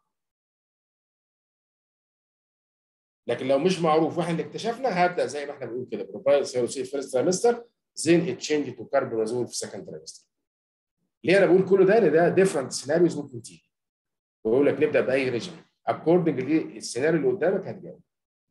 لكن لو مش معروف واحنا اللي اكتشفنا هبدا زي ما احنا بنقول كده بروفايل سيروسي فيرست ترايمستر زين تشينج تو كاربونازول في سكند ترايمستر ليه انا بقول كله ده ان ده ديفرنت سيناريوز ممكن تيجي بقول لك نبدا باي ريجن اكوردنج للسيناريو اللي قدامك هتجاوب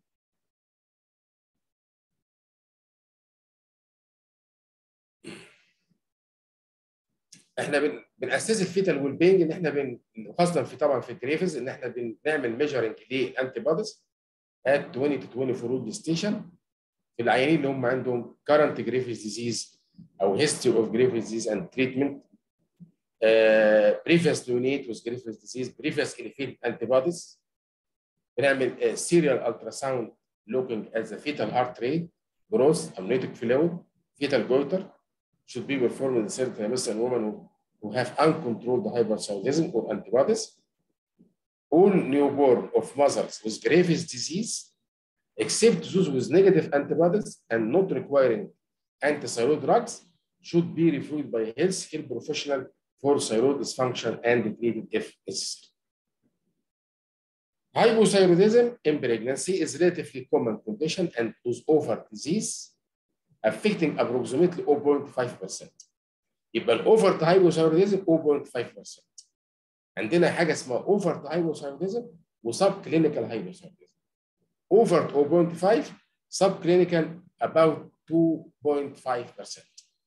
احنا بن... بناسس الفيتال ويل بينج ان احنا بن... خاصه في طبعا في الجريفز ان احنا بنعمل ميجرنج للانتي بوديز at 20 to 24 week ستيشن في العيانين اللي هم عندهم current جريفز ديزيز او history of Graves disease and treatment uh, previous neonate with Graves disease previous elevated antibodies بنعمل uh, serial ultrasound looking at the fetal heart rate growth amniotic fluid fetal goiter should be performed in certain trimester in women who, who have uncontrolled hyperthyroidism or antibodies. All newborn of mothers with Graves disease, except those with negative antibodies and not requiring antithyroid drugs, should be reviewed by a healthcare professional for thyroid dysfunction and treated if necessary. Hypothyroidism in pregnancy is a relatively common condition and was over disease affecting approximately 0.5%. يبقى الاوفر هايبوثايروديزم 0.5%. عندنا حاجه اسمها اوفر هايبوثايروديزم وسب كلينيكال هايبوثايروديزم. اوفر 0.5 سب كلينيكال about 2.5%.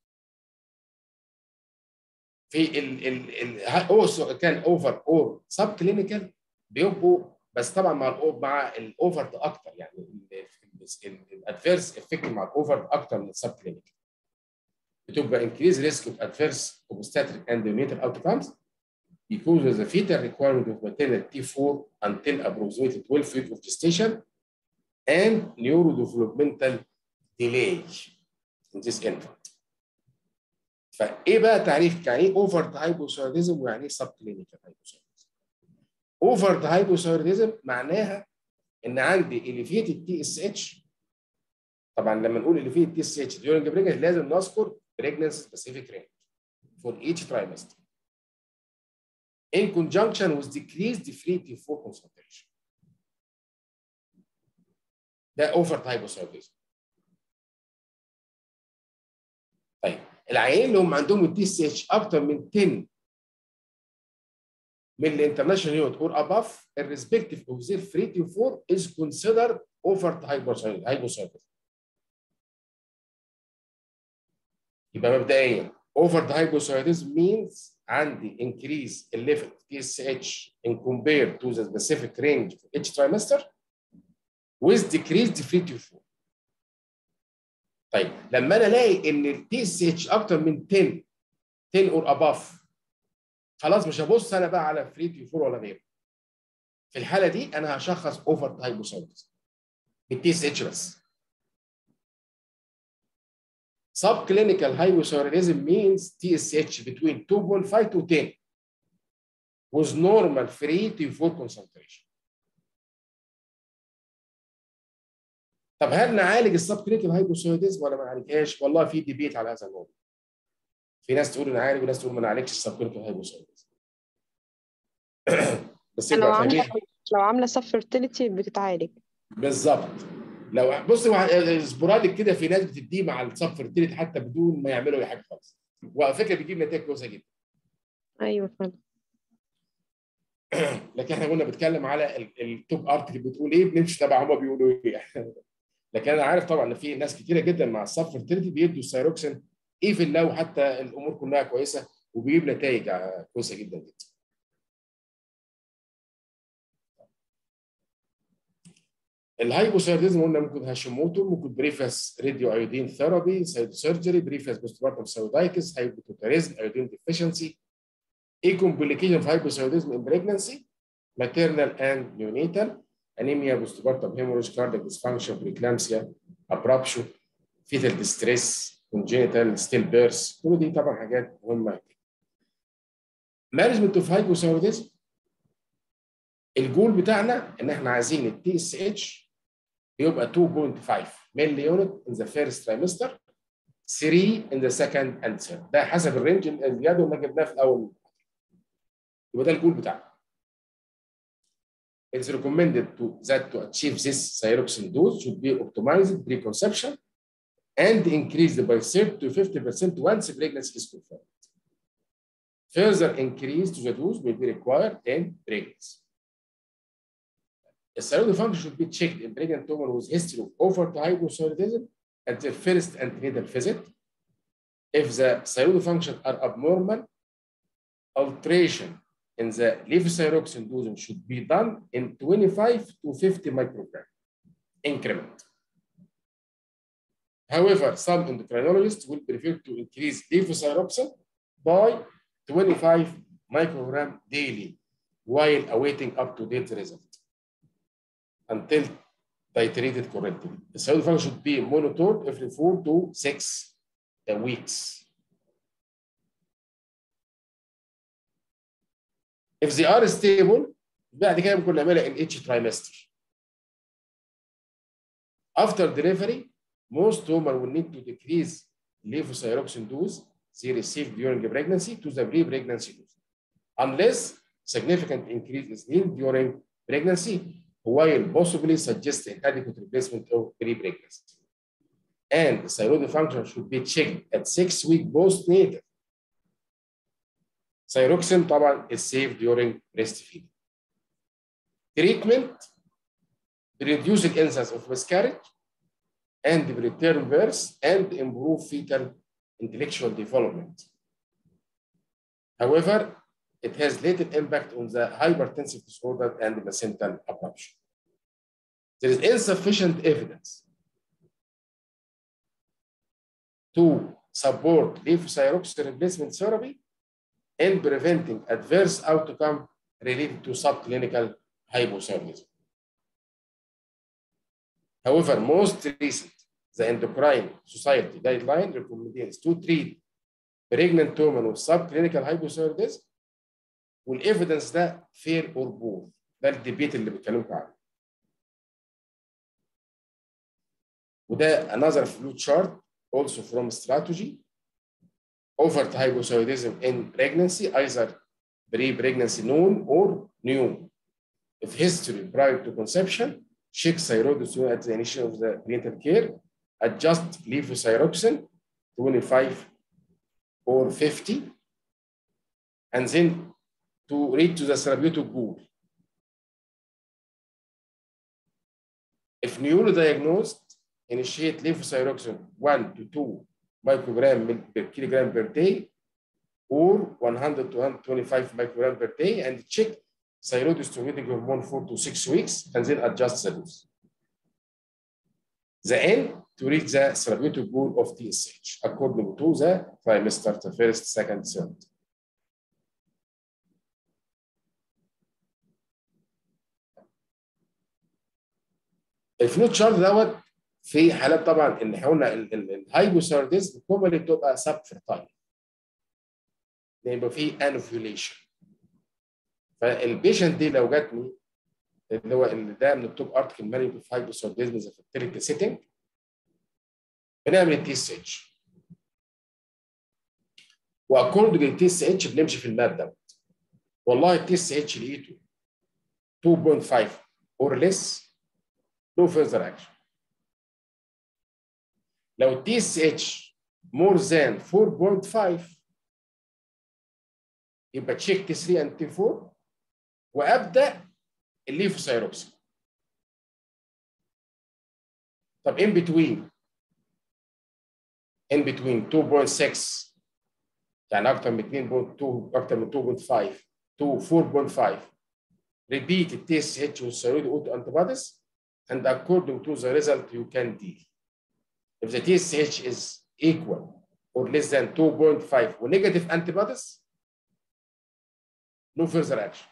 في ال ال ال كان اوفر اور سب كلينيكال بيبقوا بس طبعا مع الأو مع الاوفر ده اكتر يعني الادفيرس افكت مع الاوفر اكتر من السب كلينيكال بتبقى increase risk of adverse obstetric and neonatal outcomes because of the fetal requirement of maternal T4 until approximately 12 weeks of gestation and neurodevelopmental delay in this infant. فايه بقى تعريف يعني ايه اوفر هايبوثايروديزم ويعني ايه سب كلينيكال هايبوثايروديزم؟ اوفر هايبوثايروديزم معناها ان عندي elevated تي اس اتش طبعا لما نقول elevated تي اس اتش during pregnancy لازم نذكر pregnancy specific range for each trimester in conjunction with decreased free T4 concentration ده اوفر هايبوثايروديزم طيب العيانين اللي هم عندهم التي اس اتش اكتر من 10 من الانترناشونال يونت اور اباف irrespective of their free T4 is considered over hypothyroidism يبقى مبدئيا over the hypothyroidism means عندي increase the level TSH in compared to the specific range for each trimester with decreased free T4 طيب لما انا الاقي ان ال TSH اكتر من 10 10 or above خلاص مش هبص انا بقى على فري تي 4 ولا غيره في الحاله دي انا هشخص اوفر هايبوثايرويدزم بالتي اس اتش بس subclinical hypothyroidism means TSH between 2.5 to 10 with normal free T4 concentration. طب هل نعالج السبكلينيكال هايبوثايرويدزم ولا ما نعالجهاش؟ والله في ديبيت على هذا الموضوع. في ناس تقول نعالج وناس تقول ما نعالجش السبكلينيكال هايبوثايرويدزم. بس لو يبقى عامله فاهمين لو عامله سب فيرتيليتي بتتعالج بالظبط لو بص هو سبوراديك كده في ناس بتديه مع السب فيرتيليتي حتى بدون ما يعملوا اي حاجه خالص وعلى فكره بيجيب نتائج كويسه جدا ايوه فعلا لكن احنا كنا بنتكلم على ال- التوب ارتكل بتقول ايه بنمشي تبع هما بيقولوا ايه لكن انا عارف طبعا ان في ناس كتيره جدا مع السب فيرتيليتي بيدوا السيروكسين ايفن لو حتى الامور كلها كويسه وبيجيب نتائج ع- كويسه جدا جدا الهايبوثايروديزم قلنا ممكن هاشيموتو ممكن بريفاس راديو ايودين ثيرابي سايد سيرجري بريفاس بوستبارتم سايودايتس هايبوتوتاريزم ايودين ديفيشنسي ايه كومبليكيشن في هايبوثايروديزم ان بريجنسي maternal and neonatal anemia postpartum hemorrhage cardiac dysfunction preeclampsia abruption fetal distress congenital stillbirth كل دي طبعا حاجات مهمه مانجمنت اوف هايبوثايروديزم الجول بتاعنا ان احنا عايزين التي اس اتش يبقى 2.5 ملي يونت in the first trimester 3 in the second and third ده حسب الرينج الجدول اللي جبناه في الاول يبقى ده الجول بتاعنا It's recommended to that to achieve this thyroxine dose should be optimized pre-conception and increased by 30 to 50% once pregnancy is confirmed. Further increase to the dose may be required in pregnancy. The thyroid function should be checked in pregnant women with history of overt hypothyroidism at their first antenatal visit. If the thyroid function are abnormal, alteration in the levothyroxine dosing should be done in 25 to 50 microgram increment. However, some endocrinologists will prefer to increase levothyroxine by 25 microgram daily while awaiting up-to-date result until titrated correctly. The thyroid function should be monitored every four to six weeks. If they are stable بعد كده ممكن نعملها in each trimester. After delivery, most women will need to decrease levothyroxine dose they receive during pregnancy to the pre-pregnancy dose, unless significant increase is needed during pregnancy, while possibly suggesting adequate replacement of pre-pregnancy. And thyroid function should be checked at six week postnatal. Thyroxine طبعا is safe during breastfeeding. Treatment reduce the incidence of miscarriage and preterm birth and improve fetal intellectual development. However, it has little impact on the hypertensive disorder and the placental abruption. There is insufficient evidence to support levothyroxine replacement therapy in preventing adverse outcome related to subclinical hypothyroidism. However, most recent, the Endocrine Society guideline recommendations to treat pregnant women with subclinical hypothyroidism والايفيدنس ده fair or poor ده الديبيت اللي بتكلمكم عنه. وده another flute chart also from strategy overt hypothyroidism in pregnancy either pre-pregnancy known or new. If history prior to conception, check thyroid at the initiation of the prenatal care, adjust levothyroxine 25 or 50, and then to reach to the therapeutic goal. If newly diagnosed, initiate levothyroxine 1 to 2 microgram per kilogram per day or 100 to 125 microgram per day and check thyroid stimulating hormone 4 to 6 weeks and then adjust the dose. The end to reach the therapeutic goal of TSH according to the trimester, the first, second, third. الفلوت شارت دوت في حالات طبعا ان احنا قلنا الهايبوثايروديزم كومنلي بتبقى سب فيرتايل يبقى في انوفيوليشن فالبيشنت دي لو جاتني اللي هو اللي ده من التوب ارتكل مالي في هايبوثايروديزم في التيريتي سيتنج بنعمل التي اس اتش واكوردنج للتي اس اتش بنمشي في الماب دوت والله التي اس اتش لقيته 2.5 or less no further action لو التي اس اتش more than 4.5 يبقى تشيك تي 3 اند تي 4 وابدا الليفوسايروكسين طب in between in between 2.6 يعني اكتر من 2.2 اكتر من 2.5 to 4.5 repeat the TSH with steroid autoantibodies and according to the result you can deal. If the TSH is equal or less than 2.5 with negative antibodies, no further action.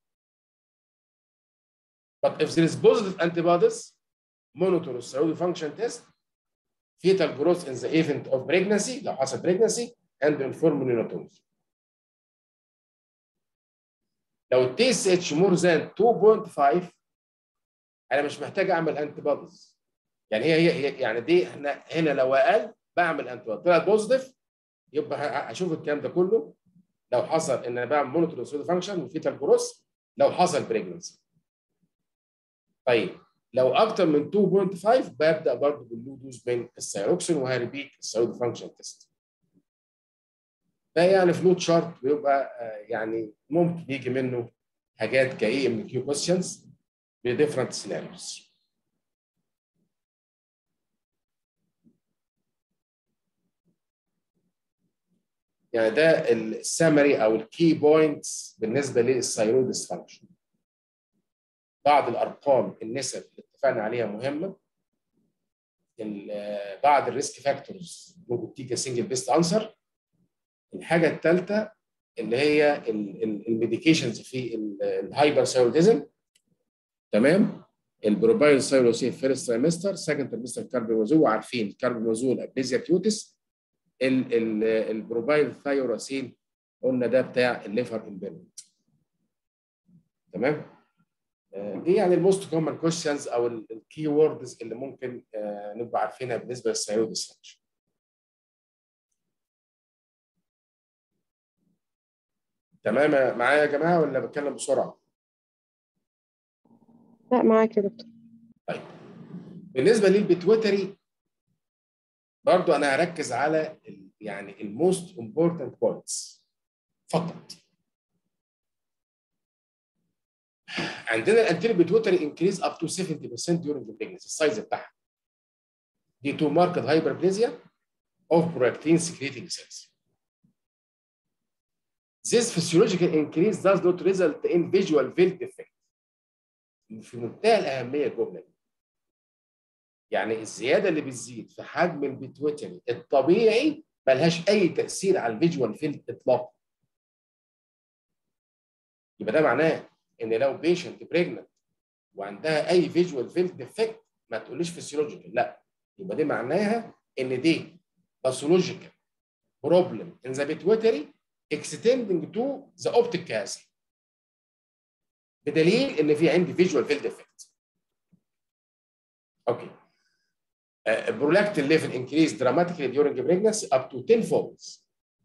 But if there is positive antibodies, monitor the steroid function test, fetal growth in the event of pregnancy, لو حصل pregnancy, and inform neonatology. لو التي اس اتش مور ذان 2.5 انا مش محتاج اعمل انتي بوديز يعني هي هي يعني دي احنا هنا لو اقل بعمل انتي بوديز طلعت بوزيتيف يبقى هشوف الكلام ده كله لو حصل ان انا بعمل مونيتور سود فانكشن وفيتال جروس لو حصل بريجنسي طيب لو اكتر من 2.5 ببدا برضه باللو دوز من السيروكسين وهريبيت السيرود فانكشن تيست ده يعني فلوت شارت بيبقى يعني ممكن يجي منه حاجات كاي من كيو كويستشنز بديفرنت سيناريوز يعني ده السمري او الكي بوينتس بالنسبه للثايرويد ديسفانكشن بعض الارقام النسب اللي اتفقنا عليها مهمه بعض الريسك فاكتورز ممكن تيجي سنجل بيست انسر الحاجه الثالثه اللي هي الميديكيشنز في الهايبر ثايرويدزم تمام البروبايل ثايروسين فيرست ترايمستر سكند ترايمستر كاربيوازول عارفين كاربيوازول ابليزيا كيوتس البروبايل ثايروسين قلنا ده بتاع الليفر امبيرمنت تمام ايه يعني الموست كومن كويشنز او الكي ووردز اللي ممكن نبقى عارفينها بالنسبه للثايرويد ديسفانكشن تمام معايا يا جماعه ولا بتكلم بسرعه؟ لا معاك يا دكتور طيب بالنسبه للبيتويتري برضو انا هركز على ال يعني الموست امبورتنت بوينتس فقط عندنا الانتيريور بيتويتري انكريز اب تو 70% during the pregnancy السايز بتاعها دي تو ماركت هايبربليزيا of prolactin secreting cells This physiological increase does not result in visual field defect. في منتهى الأهمية الجملة دي. يعني الزيادة اللي بتزيد في حجم البيتويتري الطبيعي ملهاش أي تأثير على الفيجوال فيلد إطلاقا. يبقى ده معناه إن لو بيشنت بريجننت وعندها أي فيجوال فيلد ديفكت ما تقوليش فيسيولوجيكال لا يبقى دي معناها إن دي باثولوجيكال بروبلم in the pituitary extending to the optic chiasm بدليل ان في عندي visual field effect. اوكي. Uh, prolactin level increase dramatically during pregnancy up to 10 folds.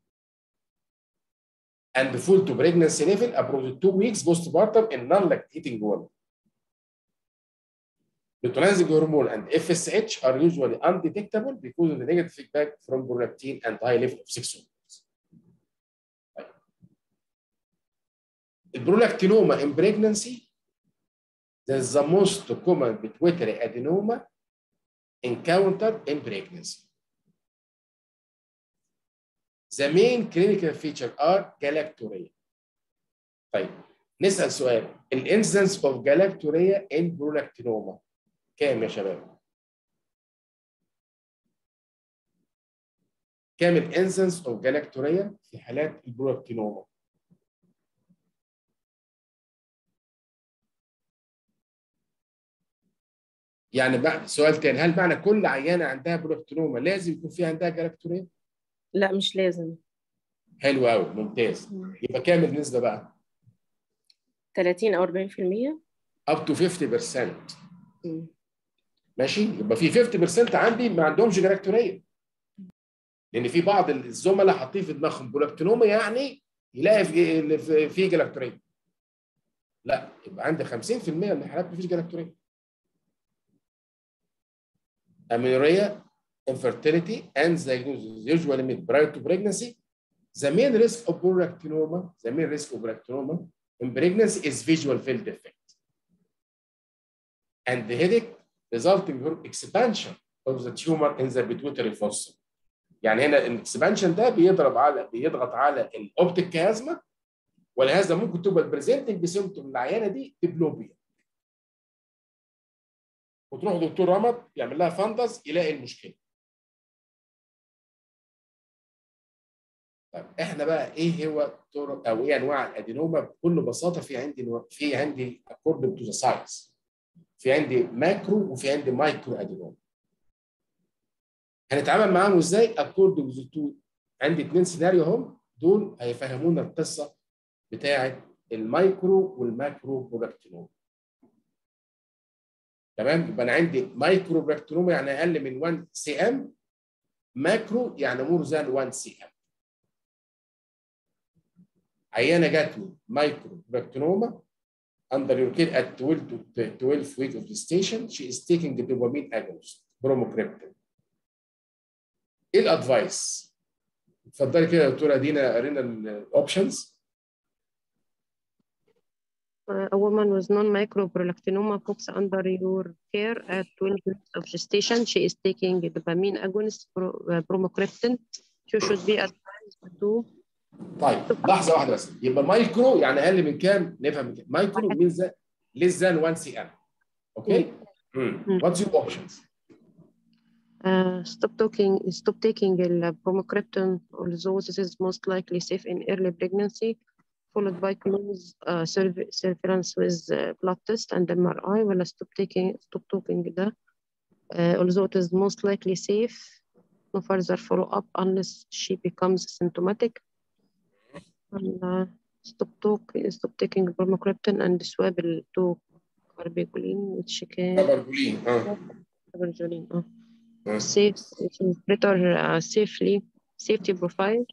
And full to pregnancy level approach two weeks postpartum in non-lactating women. Luteinizing hormone and FSH are usually undetectable because of the negative feedback from prolactin and high level of sex hormones. البرولactinoma in pregnancy that is the most common pituitary adenoma encountered in pregnancy. The main clinical feature are galactorrhea. طيب نسأل سؤال الانسنس اوف galactorrhea in prolactinoma كام يا شباب؟ كام الانسنس اوف galactorrhea في حالات البرولاكتينوما؟ يعني بقى سؤال تاني هل معنى كل عيانه عندها برولاكتينوما لازم يكون في عندها جلاكتوريا؟ لا مش لازم حلو قوي ممتاز يبقى كام النسبه بقى؟ 30 او 40% up to 50% مم. ماشي يبقى في 50% عندي ما عندهمش جلاكتوريا لان في بعض الزملاء حاطين في دماغهم برولاكتينوما يعني يلاقي في في- في جلاكتوريا لا يبقى عندي 50% من الحالات ما فيش جلاكتوريا amenorrhea, infertility, and diagnosis usually made prior to pregnancy. The main risk of prolactinoma, the main risk of prolactinoma in pregnancy is visual field defect. And the headache resulting from expansion of the tumor in the pituitary fossa. يعني هنا الاكسبانشن ده بيضرب على بيضغط على الاوبتيك كازما ولهذا ممكن تبقى البريزنتنج بسيمتوم العيانه دي ديبلوبيا وتروح دكتور رمض يعمل لها فندس يلاقي المشكله. طيب احنا بقى ايه هو طرق او ايه انواع الادينوما بكل بساطه في عندي نوع- في عندي اكوردنج تو ذا سايز في عندي ماكرو وفي عندي مايكرو ادينوما. هنتعامل معاهم ازاي؟ اكوردنج تو عندي اثنين سيناريو هم دول هيفهمونا القصه بتاعه المايكرو والماكرو برولاكتينوما. تمام يبقى انا عندي مايكرو براكتينوما يعني اقل من 1 سي ام ماكرو يعني مور ذان 1 سي ام عيانه جاتني مايكرو براكتينوما under your care at 12 to 12 week of gestation she is taking the dopamine agonist bromocriptine ايه الادفايس؟ اتفضلي كده يا دكتوره دينا قرينا الاوبشنز Uh, a woman with non-microprolactinoma cooks under your care at 12 weeks of gestation. She is taking dopamine agonist pro- uh, bromocriptine. She should be advised to طيب لحظه واحده بس يبقى مايكرو يعني اقل من كام؟ نفهم من كام؟ مايكرو means that less than 1 سي ام اوكي؟ واتس يور اوبشنز؟ uh, stop taking stop taking the bromocriptine, although this is most likely safe in early pregnancy, followed by close uh, surve- surveillance with uh, blood test and MRI. ولا stop taking stop taking ده uh, although it is most likely safe, no further follow up unless she becomes symptomatic. ولا stop talk stop taking bromocriptine and swab ال to carbapenem which can كبرجولين اه carbapenem اه آه. safe it is better uh, safely safety profile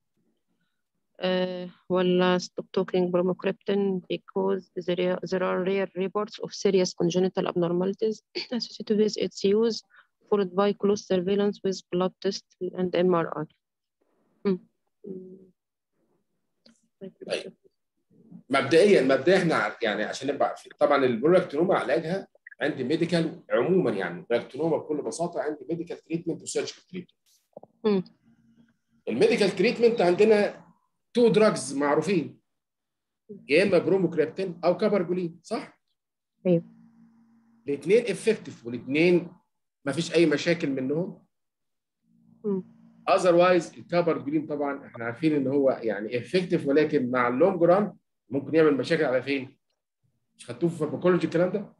uh, ولا stop talking bromocriptine because there are, there are rare reports of serious congenital abnormalities associated with its use followed by close surveillance with blood test and MRI. Mm. Mm. طيب. مبدئيا مبدئيا احنا ع- يعني عشان نبقى عارفين طبعا البرولاكتينوما علاجها عندي ميديكال عموما يعني البرولاكتينوما بكل بساطه عندي ميديكال تريتمنت وسيرجيكال تريتمنت مم. الميديكال تريتمنت عندنا تو دراجز معروفين يا اما بروموكريبتين او كابرجولين صح؟ ايوه الاثنين افكتيف والاثنين ما فيش اي مشاكل منهم مم. اذروايز الكابرجولين طبعا احنا عارفين ان هو يعني افكتيف ولكن مع اللونج ران ممكن يعمل مشاكل على فين؟ مش خدتوه في فارماكولوجي الكلام ده؟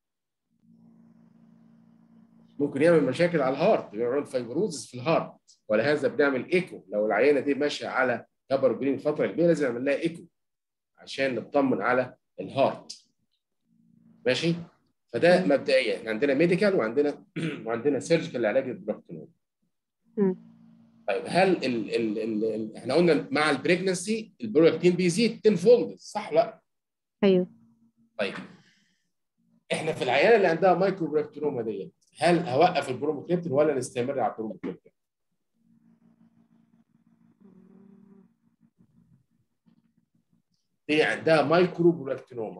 ممكن يعمل مشاكل على الهارت يعمل فايبروزس في الهارت ولهذا بنعمل ايكو لو العيانه دي ماشيه على كابرجولين فتره كبيره لازم نعمل لها ايكو عشان نطمن على الهارت ماشي فده مبدئيا احنا عندنا ميديكال وعندنا وعندنا سيرجيكال لعلاج البروكتينوم مم. طيب هل ال ال ال ال احنا قلنا مع البريجنسي البرولاكتين بيزيد 10 فولد صح ولا لا؟ ايوه طيب احنا في العيانه اللي عندها مايكرو براكتينوما ديت هل هوقف البروموكريبتين ولا نستمر على البروموكريبتين؟ دي عندها مايكرو براكتينوما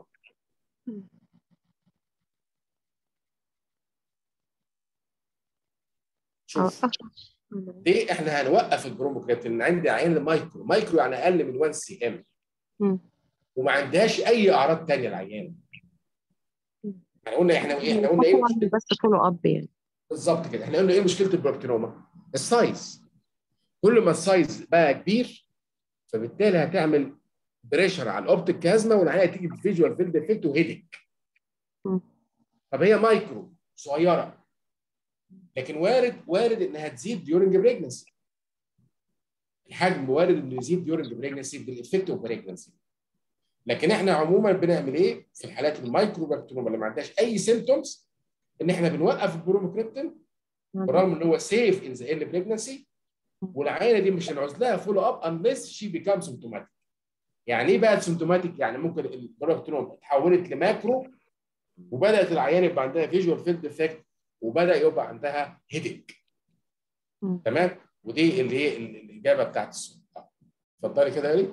اه شوف ليه احنا هنوقف البروموكريبتين لان عندي عين مايكرو مايكرو يعني اقل من 1 سي ام مم. وما عندهاش اي اعراض ثانيه العيان احنا قلنا احنا ايه احنا قلنا ايه طبعاً بس فولو اب يعني بالظبط كده احنا قلنا ايه مشكله البروكتينوما السايز كل ما السايز بقى كبير فبالتالي هتعمل بريشر على الاوبتيك كازما والعينه تيجي بفيجوال فيلد افكت وهيدك مم. طب هي مايكرو صغيره لكن وارد وارد انها تزيد ديورنج بريجنسي الحجم وارد انه يزيد ديورنج بريجنسي بالافكت اوف بريجنسي لكن احنا عموما بنعمل ايه في الحالات المايكرو بكتيريوما اللي ما عندهاش اي سيمتومز ان احنا بنوقف البروموكريبتين بالرغم ان هو سيف ان ذا ايرلي بريجنسي والعينه دي مش هنعوز لها فولو اب انليس شي بيكام سيمتوماتيك يعني ايه بقت سيمتوماتيك يعني ممكن البروكتينوم اتحولت لماكرو وبدات العيان يبقى عندها فيجوال فيلد افكت وبدا يبقى عندها هيدك مم. تمام ودي اللي هي ال- الاجابه بتاعت السؤال آه. اتفضلي كده يا ريت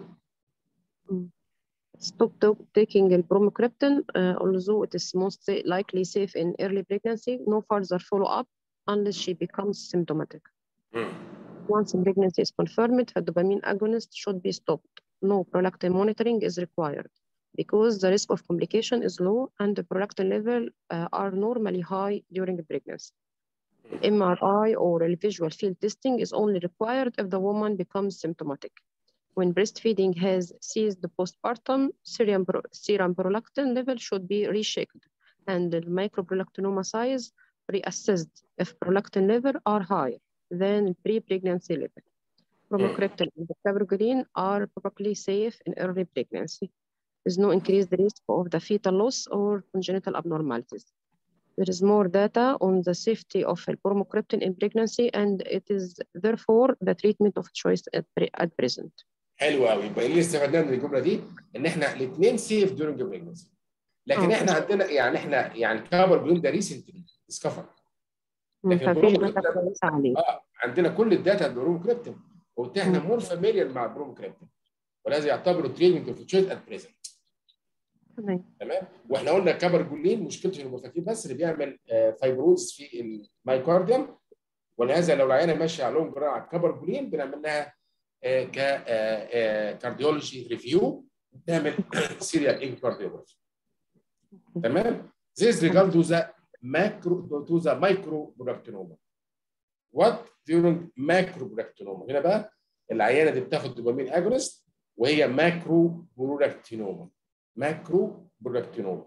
Stop to- taking the bromocriptine, uh, although it is most likely safe in early pregnancy, no further follow-up unless she becomes symptomatic. Once pregnancy is confirmed, the dopamine agonist should be stopped. No prolactin monitoring is required because the risk of complication is low and the prolactin level uh, are normally high during pregnancy. MRI or visual field testing is only required if the woman becomes symptomatic. When breastfeeding has ceased postpartum, serum, pro- serum prolactin level should be rechecked and the microprolactinoma size reassessed if prolactin level are higher than pre-pregnancy level. Bromocriptine and cabergoline are probably safe in early pregnancy. There's no increased risk of the fetal loss or congenital abnormalities. There is more data on the safety of bromocriptine in pregnancy, and it is therefore the treatment of choice at, pre- at present. حلو قوي يبقى اللي استفدناه من الجمله دي ان احنا الاثنين سيف دورنج بريجنسي لكن آه. احنا عندنا يعني احنا يعني كابر بيقول ده ريسنتلي ديسكفر لكن ففي البرومو داتا كريبتين- كويسة عليه. اه عندنا كل الداتا بالبروموكريبتين وبالتالي احنا مم. مور فاميليار مع البروموكريبتين ولازم يعتبروا تريتمنت اوف تشويس ات بريزنت تمام. تمام واحنا قلنا الكابرجولين مشكلته انه فاكرين بس اللي بيعمل فايبروز في المايكارديوم ولهذا لو العيانه ماشيه على لونج ران على الكابرجولين بنعمل لها آه، ك كارديولوجي ريفيو بنعمل سيريال انكارديوجرافي تمام This regard to the macro to the microprolactinoma. What during macroprolactinoma هنا بقى العيانه دي بتاخد دوبامين اجونست وهي ماكرو برولاكتينوما ماكرو برولاكتينوما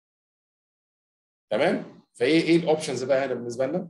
تمام فايه ايه الاوبشنز بقى هنا بالنسبه لنا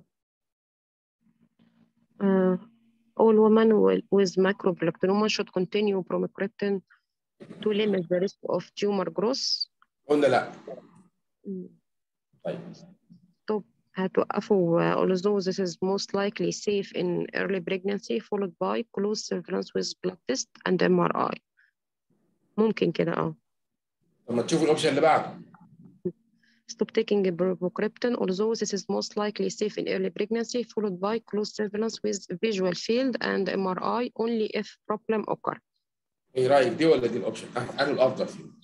Uh, all women will, with macroprolactinoma should continue bromocriptine to limit the risk of tumor growth. قلنا لا Mm. طيب هتوقفوا uh, although this is most likely safe in early pregnancy followed by close surveillance with blood test and MRI. ممكن كده اه. طب ما تشوفوا الاوبشن اللي بعده Stop taking bromocriptine although this is most likely safe in early pregnancy followed by close surveillance with visual field and MRI only if problem occur. ايه رايك دي ولا دي الاوبشن انا الافضل فيهم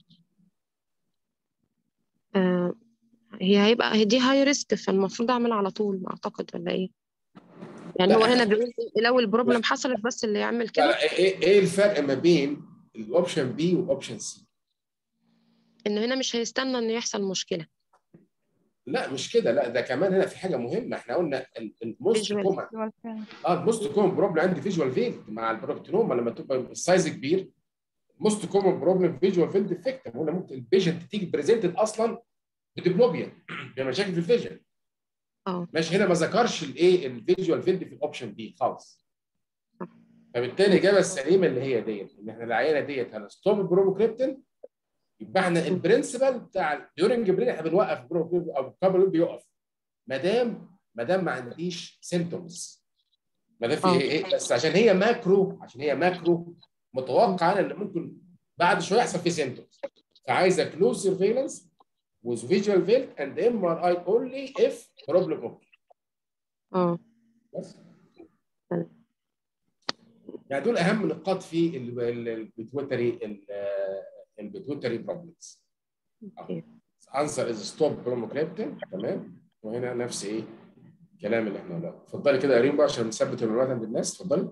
آه، هي هيبقى هي دي هاي ريسك فالمفروض اعملها على طول اعتقد ولا ايه؟ يعني لا. هو هنا بيقول لو البروبلم حصلت بس اللي يعمل لا كده لا ايه ايه الفرق ما بين الاوبشن بي واوبشن سي ان هنا مش هيستنى ان يحصل مشكله لا مش كده لا ده كمان هنا في حاجه مهمه احنا قلنا الموست Visual. كومن اه الموست كومن بروبلم عندي فيجوال فيلد مع البروكتينوما لما تبقى السايز كبير موست كومن بروبلم فيجوال فيلد افكت قلنا ممكن البيشنت تيجي بريزنتد اصلا بديبلوبيا بمشاكل في الفيجن اه ماشي هنا ما ذكرش الايه الفيجوال فيلد في الاوبشن بي خالص فبالتالي الاجابه السليمه اللي هي ديت ان احنا العينه ديت هنستوب البروموكريبتين يبقى احنا البرنسبل بتاع ديورنج برين احنا بنوقف البروموكريبتين او الكابل بيقف ما دام ما دام ما عنديش سيمتومز ما دام في آه. ايه بس عشان هي ماكرو عشان هي ماكرو متوقع انا ان ممكن بعد شويه يحصل في سيمتومز فعايزه كلوز سيرفيلانس with visual field and MRI only if problem occurs اه بس تمام. يعني دول اهم نقاط في البيتوتري البيتوتري بروبلمز اوكي answer is stop bromocriptine تمام وهنا نفس ايه الكلام اللي احنا قلناه اتفضلي كده يا ريم بقى عشان نثبت المعلومات عند الناس اتفضلي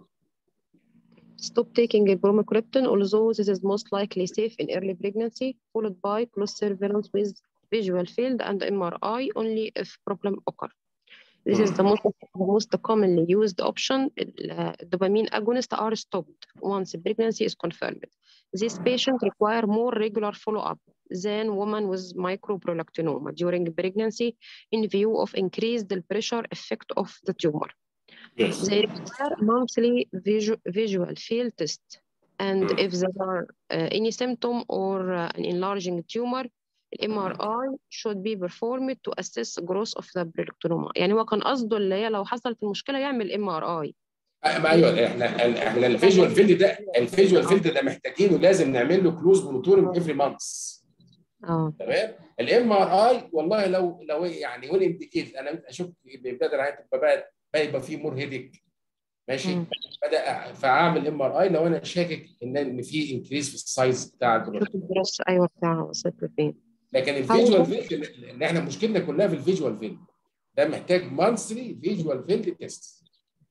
Stop taking bromocriptine, although this is most likely safe in early pregnancy, followed by close surveillance with visual field and MRI only if problem occur. This is the most, the most commonly used option. Uh, dopamine agonists are stopped once pregnancy is confirmed. These patients require more regular follow-up than women with microprolactinoma during pregnancy in view of increased pressure effect of the tumor. Yes. They require monthly visual, visual field test. And Mm. if there are uh, any symptom or uh, an enlarging tumor, MRI should be performed to assess growth of the prelectinoma. يعني هو كان قصده اللي هي لو حصلت المشكلة يعمل MRI. ما ايوه احنا احنا الفيجوال فيلد ده الفيجوال فيلد ده محتاجينه لازم نعمل له كلوز مونيتورنج افري مانث اه تمام الام ار اي والله لو لو يعني وين انديكيت انا اشك ان بدا العيان تبقى بقى بقى يبقى فيه مور هيدك ماشي مم. بدا فاعمل ام ار اي لو انا شاكك ان ان في انكريز في السايز بتاع الجروث شوف الدراسة أيوة بتاعها وصلت لفين. لكن الفيجوال فيلد ان احنا مشكلتنا كلها في الفيجوال فيلد ده محتاج مانثلي فيجوال فيلد تيست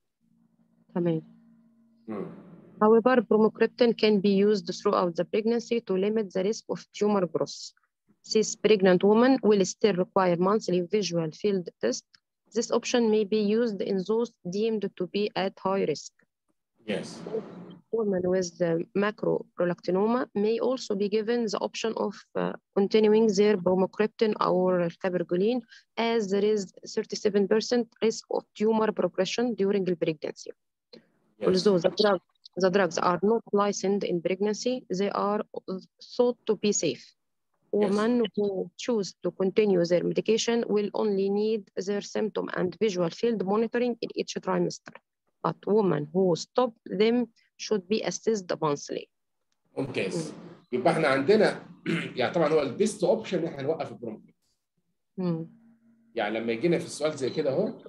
تمام. However, bromocriptine can be used throughout the pregnancy to limit the risk of tumor growth. This pregnant woman will still require monthly visual field test. This option may be used in those deemed to be at high risk. yes Women with the macroprolactinoma may also be given the option of uh, continuing their bromocriptine or cabergoline as there is 37% risk of tumor progression during the pregnancy. yes Although the, drug, the drugs are not licensed in pregnancy, they are thought to be safe. Women who choose to continue their medication will only need their symptom and visual field monitoring in each trimester. But women who stop them should be assessed monthly. ممتاز يبقى احنا عندنا يعني طبعا هو البيست اوبشن ان احنا نوقف البروموكريب Hmm. يعني لما يجينا في السؤال زي كده اهو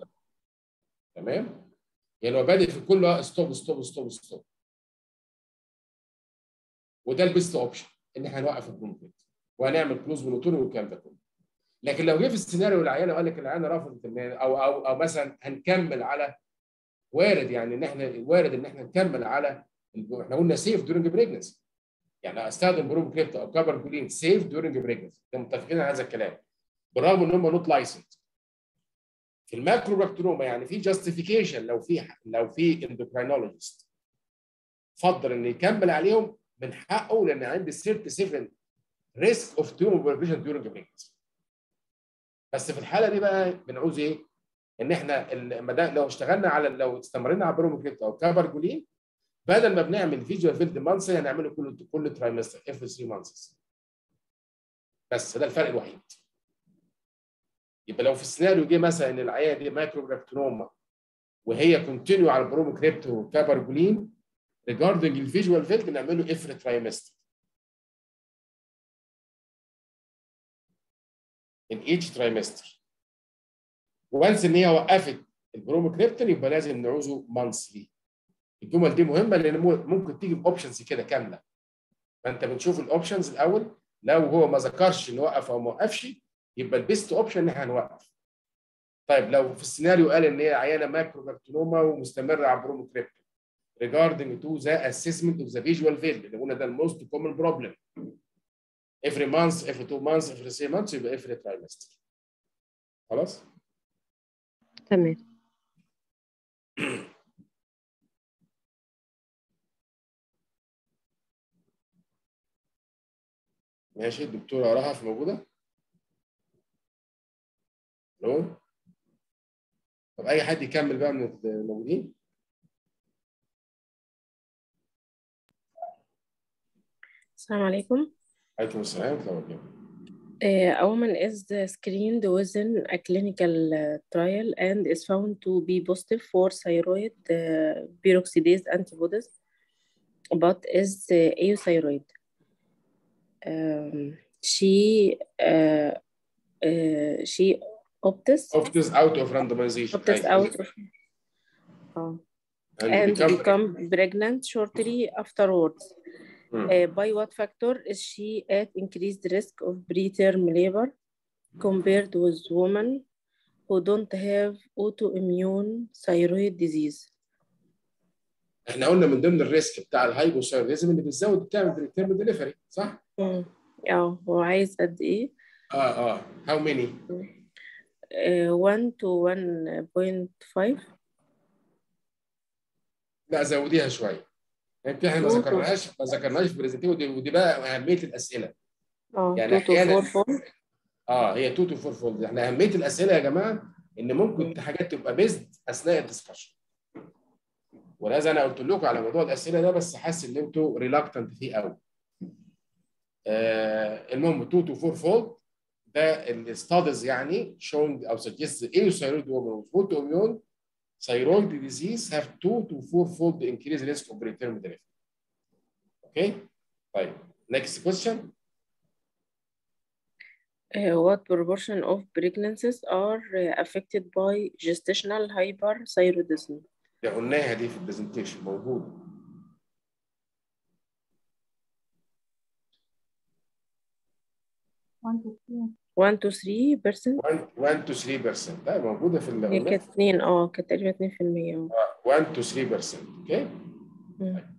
تمام يعني هو بادئ في كله ستوب ستوب ستوب ستوب وده البيست اوبشن ان احنا نوقف البروموكريب وهنعمل كلوز مونيتورنج والكلام ده كله لكن لو جه في السيناريو العيانه وقال لك العيانه رفضت إن- او او او مثلا هنكمل على وارد يعني ان احنا وارد ان احنا نكمل على احنا قلنا سيف دورنج بريجنسي يعني استخدم بروموكريبت او كابرجولين سيف دورنج بريجنسي متفقين على هذا الكلام بالرغم ان هم نوت لايسنس في الماكروبكتروما يعني في جاستيفيكيشن لو في لو في اندوكراينولوجيست فضل ان يكمل عليهم من حقه لان عندي 37 ريسك اوف تيومر بروجريشن ديورنج بريجنسي بس في الحاله دي بقى بنعوز ايه؟ ان احنا ال- ما دام- لو اشتغلنا على لو استمرينا على بروموكريبت او كابرجولين بدل ما بنعمل فيجوال فيلد مانثلي هنعمله كل كل ترايمستر اف 3 مانثس بس ده الفرق الوحيد يبقى لو في السيناريو جه مثلا ان العيان دي مايكروبراكتونوما وهي كونتينيو على البروموكريبت وكابرجولين ريجاردنج الفيجوال فيلد نعمله افر ترايمستر in each trimester وانس ان هي وقفت البروموكريبتين يبقى لازم نعوزه مانثلي الجمل دي مهمه لان مو- ممكن تيجي باوبشنز كده كامله فانت بنشوف الاوبشنز الاول لو هو ما ذكرش انه وقف او ما وقفش يبقى البيست اوبشن ان احنا هنوقف طيب لو في السيناريو قال ان هي عيانه ماكروبكتونوما ومستمره على البروموكريبتين regarding to the assessment of the visual field اللي قلنا ده الموست common problem every month every two months every three months يبقى every trimester خلاص تمام ماشي الدكتوره رهف موجوده الو طب اي حد يكمل بقى من الموجودين السلام عليكم عليكم السلام ورحمه الله وبركاته Uh, a woman is uh, screened within a clinical uh, trial and is found to be positive for thyroid uh, peroxidase antibodies, but is uh, euthyroid. Um, she uh, uh, she opts opts out of randomization opts out of, uh, and become- become pregnant shortly afterwards. مم. Uh, by what factor is she at increased risk of preterm labor compared with women who don't have autoimmune thyroid disease احنا قلنا من ضمن الريسك بتاع الهايبوثايروديزم اللي بتزود بتعمل بريتيرم ديليفري صح؟ مم. اه هو عايز قد ايه اه اه هاو ماني؟ آه، 1 to 1.5 لا زوديها شويه انت احنا ما Two to- ذكرناهاش ما ذكرناش في بريزنتيشن ودي, ودي بقى اهميه الاسئله اه يعني 2 to أحياناً- 4 fold اه هي 2 تو 4 فولد احنا اهميه الاسئله يا جماعه ان ممكن حاجات تبقى بيزد اثناء الدسكشن ولهذا انا قلت لكم على موضوع الاسئله ده بس حاسس ان انتوا ريلاكتنت فيه قوي آه المهم 2 تو 4 فولد ده الستادز يعني showing او suggest euthyroid women with autoimmune thyroid disease have 2 to 4 fold increased risk of preterm delivery. Okay? طيب next question. Uh, what proportion of pregnancies are uh, affected by gestational hyperthyroidism? دي قلناها دي في البرزنتيشن موجوده. 1 to 3 percent 1 1 to 3% ده موجوده في اللي هي قلناها. كانت 2 اه كانت تقريبا 2% اه 1 to 3% اوكي؟ مم.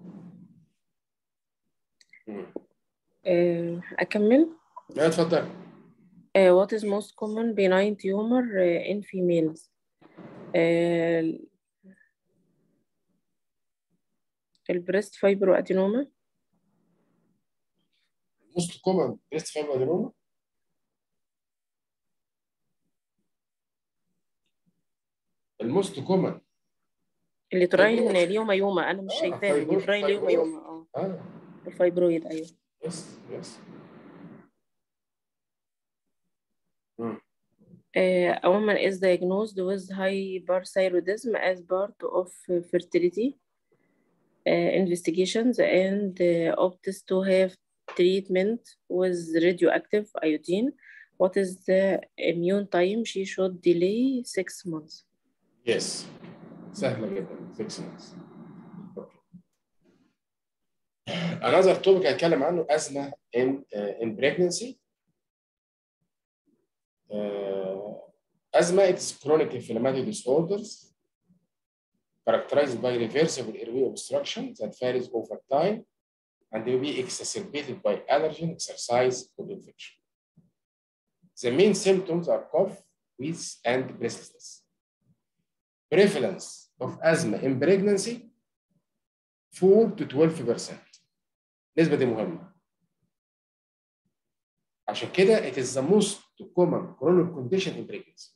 مم. آه، أكمل لا اتفضل. Uh, what is most common benign tumor uh, in females? Uh, البريست فايبرو ادينوما most common breast fiber adenoma الموست كومن اللي تراين فايبرويد. اليوما يوما انا مش آه، شايفاها اللي فايبرويد، تراين اليوما فايبرويد. يوما اه اه الفايبرويد ايوه يس يس Uh, a woman is diagnosed with hyperthyroidism as part of fertility uh, investigations and uh, opts to have treatment with radioactive iodine. What is the immune time she should delay six months? يس سهله جدا 6 months another topic هتكلم عنه ازمه in uh, in pregnancy uh, asthma it is chronic inflammatory disorders characterized by reversible airway obstruction that varies over time and may be exacerbated by allergen, exercise, food infection. The main symptoms are cough, wheeze, and breathlessness. Prevalence of asthma in pregnancy 4 to 12%. النسبة دي مهمة. عشان كده it is the most common chronic condition in pregnancy.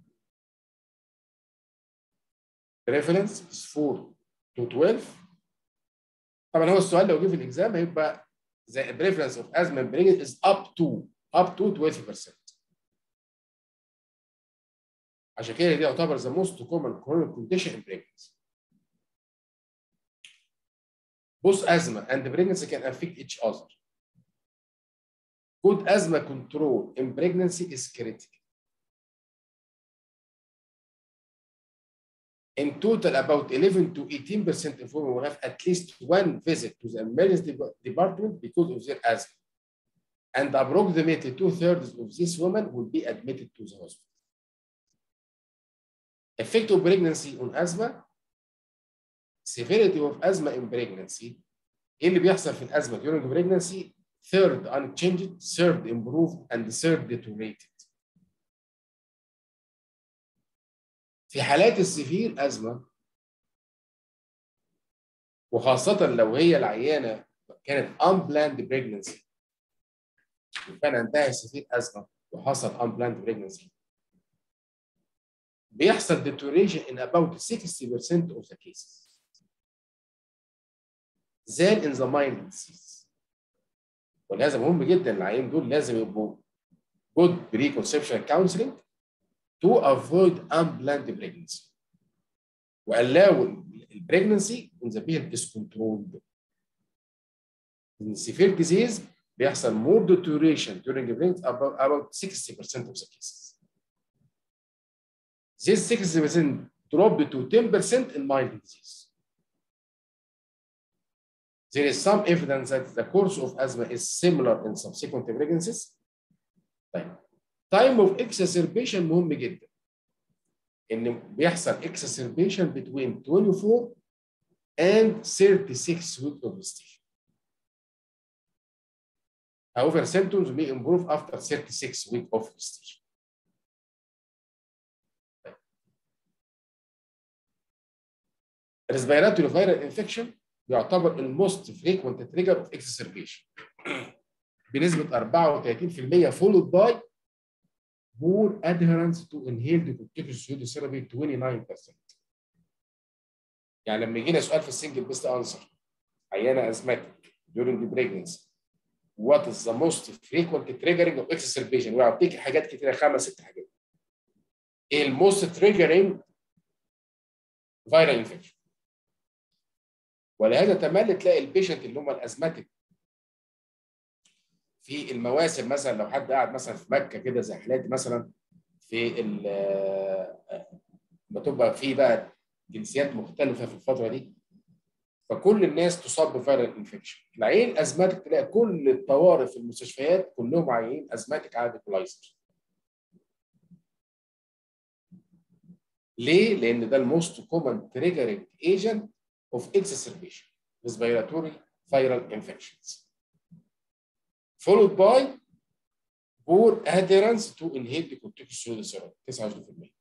Prevalence is 4 to 12. طبعا هو السؤال لو جه في الاكزام هيبقى the prevalence of asthma in pregnancy is up to up to 12%. عشان كده دي يعتبر the most common chronic condition in pregnancy. Both asthma and pregnancy can affect each other. Good asthma control in pregnancy is critical. In total, about 11 to 18% of women will have at least one visit to the emergency department because of their asthma. And approximately two-thirds of these women will be admitted to the hospital. Effect of pregnancy on asthma, severity of asthma in pregnancy. ايه اللي بيحصل في الازمه during pregnancy? Third unchanged, third improved, and third deteriorated. في حالات السفير ازمه وخاصه لو هي العيانه كانت unplanned pregnancy وكان عندها سفير ازمه وحصل unplanned pregnancy بيحصل deterioration in about 60% of the cases than in the mild disease ولهذا مهم جدا العيان دول لازم يبقوا good preconception counseling to avoid unplanned pregnancy والlow البريجنسي when the patient is controlled. In severe disease بيحصل more deterioration during pregnancy about, about 60% of the cases. This 60% dropped to 10% in mild disease. There is some evidence that the course of asthma is similar in subsequent pregnancies. طيب time of exacerbation مهم جدا ان بيحصل exacerbation between 24 and 36 weeks of gestation. However, symptoms may improve after 36 weeks of gestation. Respiratory viral infection يعتبر الموست frequent trigger of exacerbation بنسبة 34% followed by poor adherence to inhaled corticosteroid therapy 29%. يعني لما يجينا سؤال في السنجل بيست انسر عيانه ازماتيك during the pregnancy what is the most frequent triggering of exacerbation ويعطيك حاجات كتيره خمس ست حاجات ايه الموست triggering viral infection ولهذا تملي تلاقي البيشنت اللي هم الازماتيك في المواسم مثلا لو حد قاعد مثلا في مكه كده زي حالاتي مثلا في لما تبقى في بقى جنسيات مختلفه في الفتره دي فكل الناس تصاب بفيرال انفكشن العين ازماتيك تلاقي كل الطوارئ في المستشفيات كلهم عيانين ازماتيك على ديكولايزر ليه؟ لان ده الموست كومن تريجرنج ايجنت اوف exacerbation respiratory viral infections followed by poor adherence to inhaled corticosteroid therapy 29%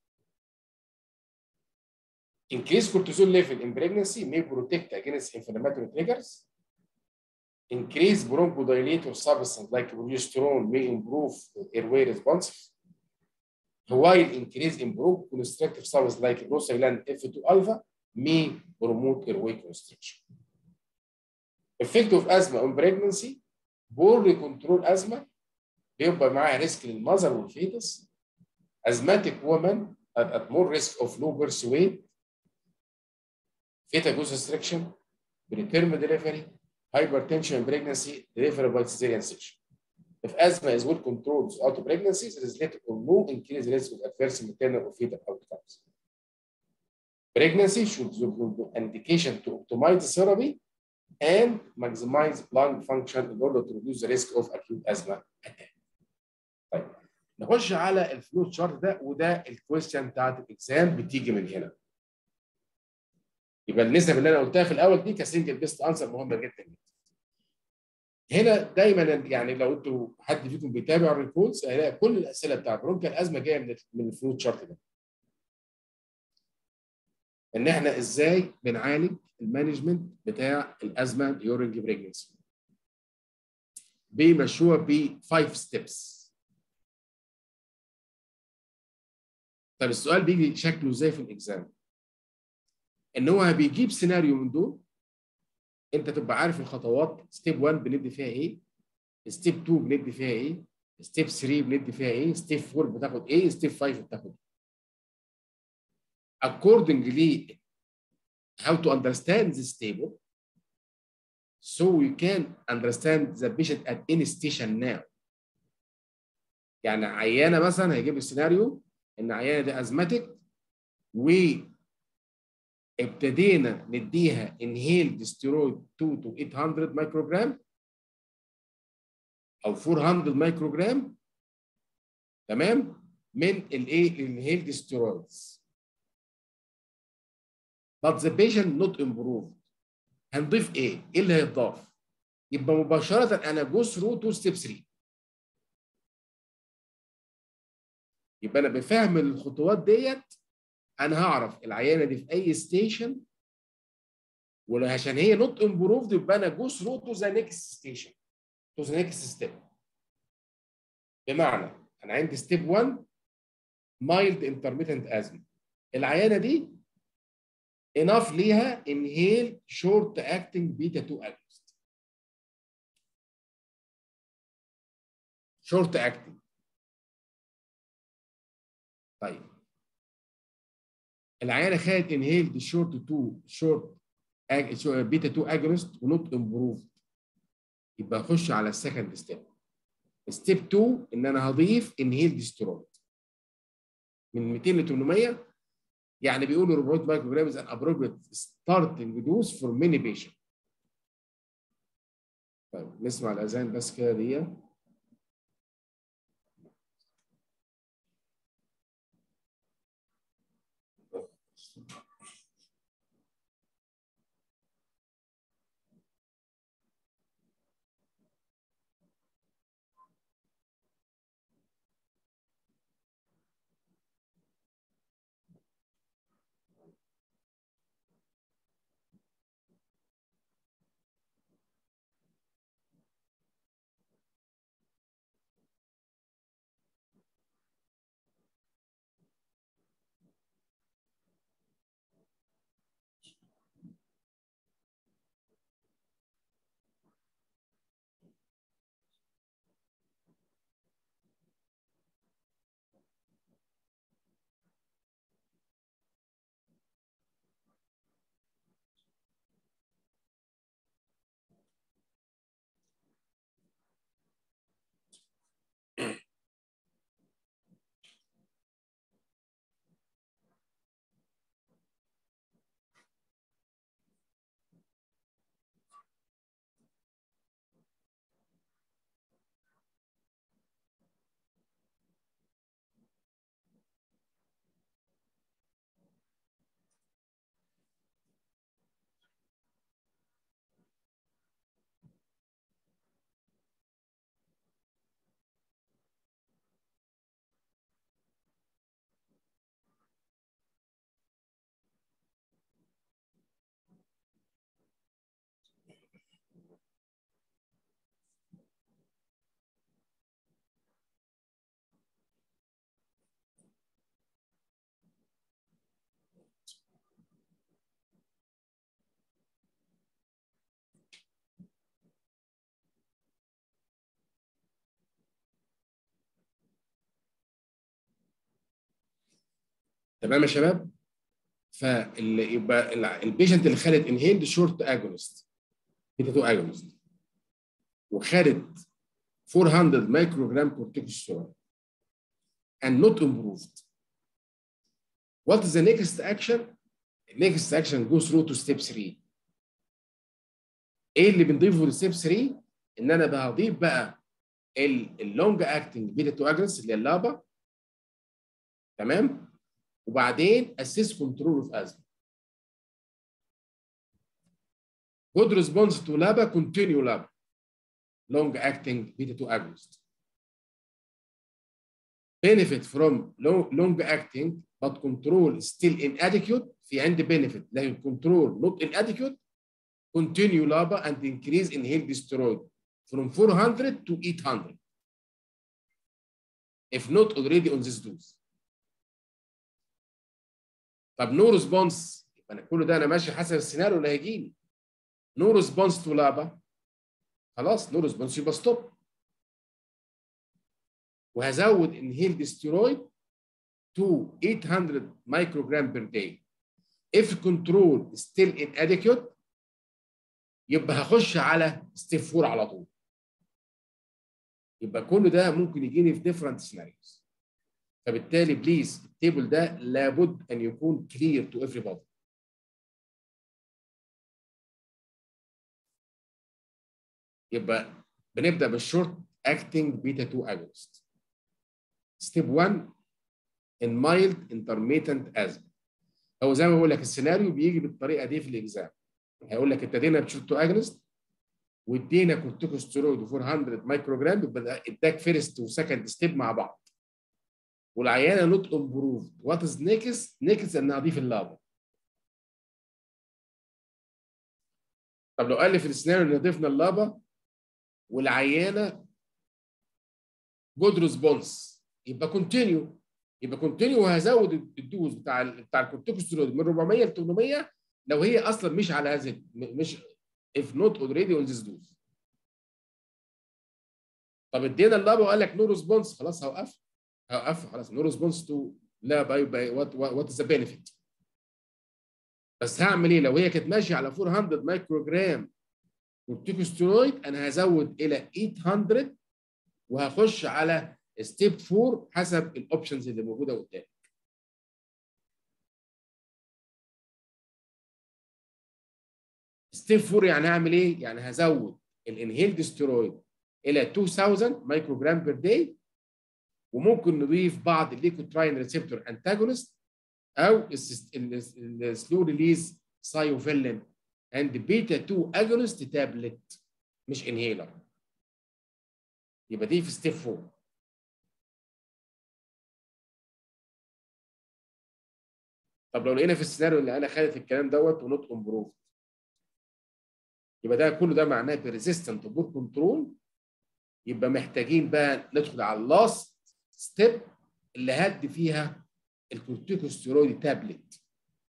Increased cortisol level in pregnancy may protect against inflammatory triggers. Increased bronchodilator substance like progesterone may improve airway response. While increase in bronchoconstrictive substance like prostaglandin F2 alpha may promote airway constriction. Effect of asthma on pregnancy poorly control asthma بيبقى معاها ريسك للمذر والفيتس asthmatic woman at, at more risk of low birth weight fetal growth restriction preterm delivery hypertension in pregnancy delivery by cesarean section if asthma is well controlled throughout pregnancy there is little or no increased risk of adverse maternal or fetal outcomes pregnancy should be an indication to optimize the therapy and maximize lung function in order to reduce the risk of acute asthma attack. طيب نخش على الفلو شارت ده وده الكويستشن بتاعت الاكزام بتيجي من هنا. يبقى النسب اللي انا قلتها في الاول دي كسنجل بيست انسر مهمه جدا جدا. هنا دايما يعني لو انتوا حد فيكم بيتابع الريبورتس هيلاقي كل الاسئله بتاعت برونكال ازمه جايه من من الفلو شارت ده. ان احنا ازاي بنعالج المانجمنت بتاع الازمه ديورنج بريجنسي بيمشوها ب 5 ستيبس طب السؤال بيجي شكله ازاي في الاكزام ان هو بيجيب سيناريو من دول انت تبقى عارف الخطوات ستيب 1 بندي فيها ايه ستيب 2 بندي فيها ايه ستيب 3 بندي فيها ايه ستيب 4 بتاخد ايه ستيب 5 بتاخد ايه accordingly how to understand this table so you can understand the patient at any station now يعني عيانه مثلا هيجيب لي سيناريو ان عيانه دي ازماتيك و ابتدينا نديها انهيلد ستيرويد 2 to 800 مايكروجرام او 400 مايكروجرام تمام من الايه الانهيلد ستيرويدز but the patient not improved هنضيف ايه؟ ايه اللي هيتضاف؟ يبقى مباشرة انا جو ثرو تو ستيب 3 يبقى انا بفهم الخطوات ديت انا هعرف العيانه دي في اي ستيشن وعشان هي نوت امبروفد يبقى انا جو ثرو تو ذا نيكست ستيشن تو ذا نيكست ستيب بمعنى انا عندي ستيب 1 مايلد انترميتنت ازمه العيانه دي enough ليها inhale short acting beta 2 agonist short acting طيب العيانه خدت inhaled short 2 short بيتا 2 agonist ونوت امبروفد يبقى اخش على السكند ستيب ستيب 2 ان انا هضيف inhaled steroid من 200 ل 800 يعني بيقولوا 400 مايكرو جرام is an appropriate starting dose for many patients. طيب نسمع الاذان بس كده دقيقه تمام يا شباب فاللي يبقى البيشنت اللي خدت انهيلد شورت اجونست بيتا 2 اجونست وخدت 400 مايكروجرام كورتيكوستيرويد and not improved what is the next action next action goes through to step 3 ايه اللي بنضيفه لستيب 3 ان انا بضيف بقى اللونج اكتنج بيتا 2 اجونست اللي هي اللابا تمام وبعدين اسيس كنترول اوف ازمه good response to LABA continue LABA long acting beta 2 agonist benefit from long, long acting but control still inadequate في عندي benefit لكن control not inadequate continue LABA and increase inhaled steroid from 400 to 800 if not already on this dose طب نو ريسبونس يبقى انا كل ده انا ماشي حسب السيناريو اللي هيجي لي نو ريسبونس تو لابا خلاص نو ريسبونس يبقى ستوب وهزود انهيلد ستيرويد to 800 microgram per day if control still inadequate يبقى هخش على ستيب 4 على طول يبقى كل ده ممكن يجيني في different scenarios فبالتالي بليز التيبل ده لابد ان يكون كلير تو everybody يبقى بنبدا بالشورت اكتنج بيتا 2 اجونست ستيب 1 ان مايلد انترميتنت ازمه هو زي ما بقول لك السيناريو بيجي بالطريقه دي في الاكزام هيقول لك ابتدينا بشورت 2 اجونست وادينا كورتيكوستيرويد 400 مايكرو جرام يبقى اداك فيرست وسكند ستيب مع بعض والعيانه نوت امبروفد وات از نيكست نيكست ان اضيف اللابا طب لو قال لي في السيناريو ان ضفنا اللابا والعيانه جود ريسبونس يبقى كونتينيو يبقى كونتينيو وهزود الدوز بتاع ال بتاع الكورتيكوستيرويد من 400 ل 800 لو هي اصلا مش على هذا مش if not already on this dose طب ادينا اللابا وقال لك نو ريسبونس خلاص هوقف هوقف خلاص نو ريسبونس تو لا باي باي وات وات از ذا بينفيت بس هعمل ايه لو هي كانت ماشيه على 400 مايكرو جرام كورتيكوستيرويد انا هزود الى 800 وهخش على ستيب 4 حسب الاوبشنز اللي موجوده قدامي ستيب 4 يعني هعمل ايه؟ يعني هزود الانهيلد ستيرويد الى 2000 مايكرو جرام بير داي وممكن نضيف بعض الليكوتراين ريسبتور انتاجونست او السلو ريليز سايوفيلين اند بيتا 2 اجونست تابلت مش انهيلر يبقى دي في ستيب 4 طب لو لقينا في السيناريو اللي انا خدت الكلام دوت ونوت امبروف يبقى ده كله ده معناه بريزيستنت بور كنترول يبقى محتاجين بقى ندخل على اللاست ستيب اللي هدي فيها الكورتيكوستيرويد تابلت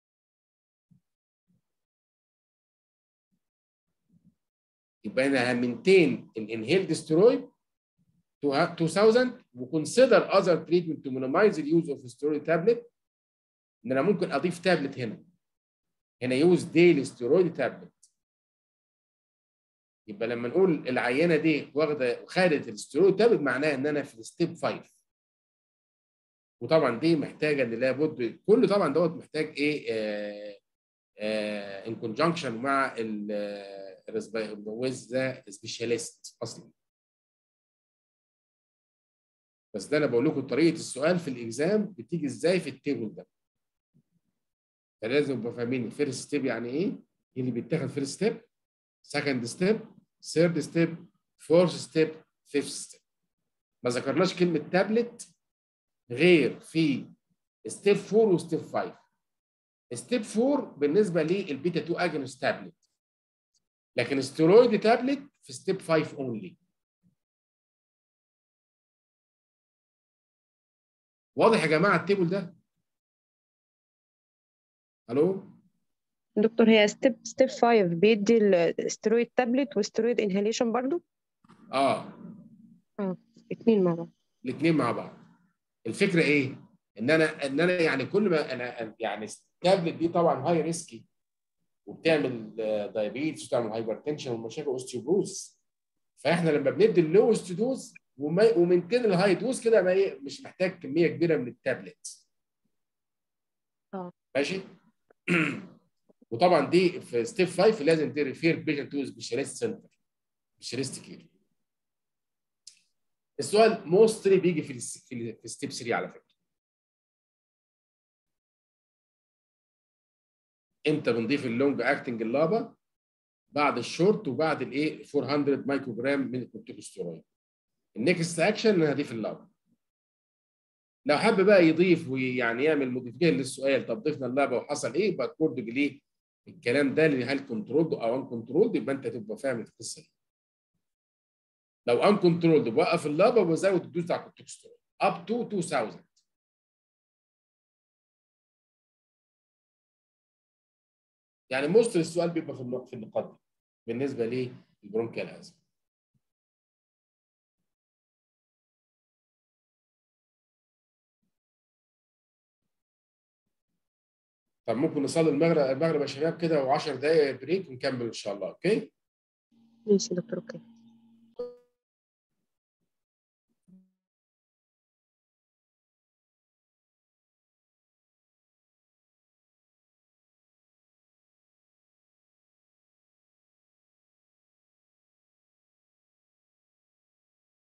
يبقى انا همنتين الانهيلد ستيرويد 2000 وكونسيدر اذر تريتمنت تو مينيمايز اليوز اوف ستيرويد تابلت ان انا ممكن اضيف تابلت هنا هنا يوز ديلي ستيرويد تابلت يبقى لما نقول العينه دي واخده خدت الستيرويد تابلت معناها ان انا في الستيب 5 وطبعا دي محتاجه ان لابد كل طبعا دوت محتاج ايه ان كونجنكشن مع ويز ذا سبيشاليست اصلا بس ده انا بقول لكم طريقه السؤال في الاكزام بتيجي ازاي في التيبل ده فلازم نبقى فاهمين الفيرست ستيب يعني ايه ايه اللي بيتاخد فيرست ستيب سكند ستيب ثيرد ستيب فورث ستيب فيفث ستيب ما ذكرناش كلمه تابلت غير في ستيب 4 وستيب 5 ستيب 4 بالنسبه للبيتا 2 اجونست تابلت لكن ستيرويد تابلت في ستيب 5 اونلي واضح يا جماعه التيبل ده الو دكتور هي ستيب ستيب 5 بيدي السترويد تابلت وسترويد انهاليشن برضو اه اه الاثنين مع بعض الاثنين مع بعض الفكره ايه ان انا ان انا يعني كل ما انا يعني التابلت دي طبعا هاي ريسكي وبتعمل دايابيتس وبتعمل هايبرتنشن ومشاكل اوستيوبروز فاحنا لما بندي اللوست دوز ومنتين الهاي دوز كده ما ايه مش محتاج كميه كبيره من التابلت اه ماشي وطبعا دي في ستيب 5 لازم دي ريفير بيشنت تو سبيشاليست سنتر سبيشاليست كير السؤال موستلي بيجي في في في ستيب 3 على فكره امتى بنضيف اللونج اكتنج اللابا بعد الشورت وبعد الايه 400 مايكرو جرام من الكورتيكوستيرويد النكست اكشن ان هضيف اللابا لو حب بقى يضيف ويعني يعمل موديفيكيشن للسؤال طب ضفنا اللابا وحصل ايه يبقى اكوردنج ليه الكلام ده اللي هل كنترولد او ان كنترولد يبقى انت تبقى فاهم القصه دي لو ان كنترولد بوقف اللابا وبزود الدوز بتاع الكورتيكوستيرويد اب تو 2000 يعني موست السؤال بيبقى في النقط في النقاط دي بالنسبه للبرونكيال ازمه طب ممكن نصلي المغرب المغرب يا شباب كده و10 دقائق بريك ونكمل ان شاء الله اوكي ماشي دكتور اوكي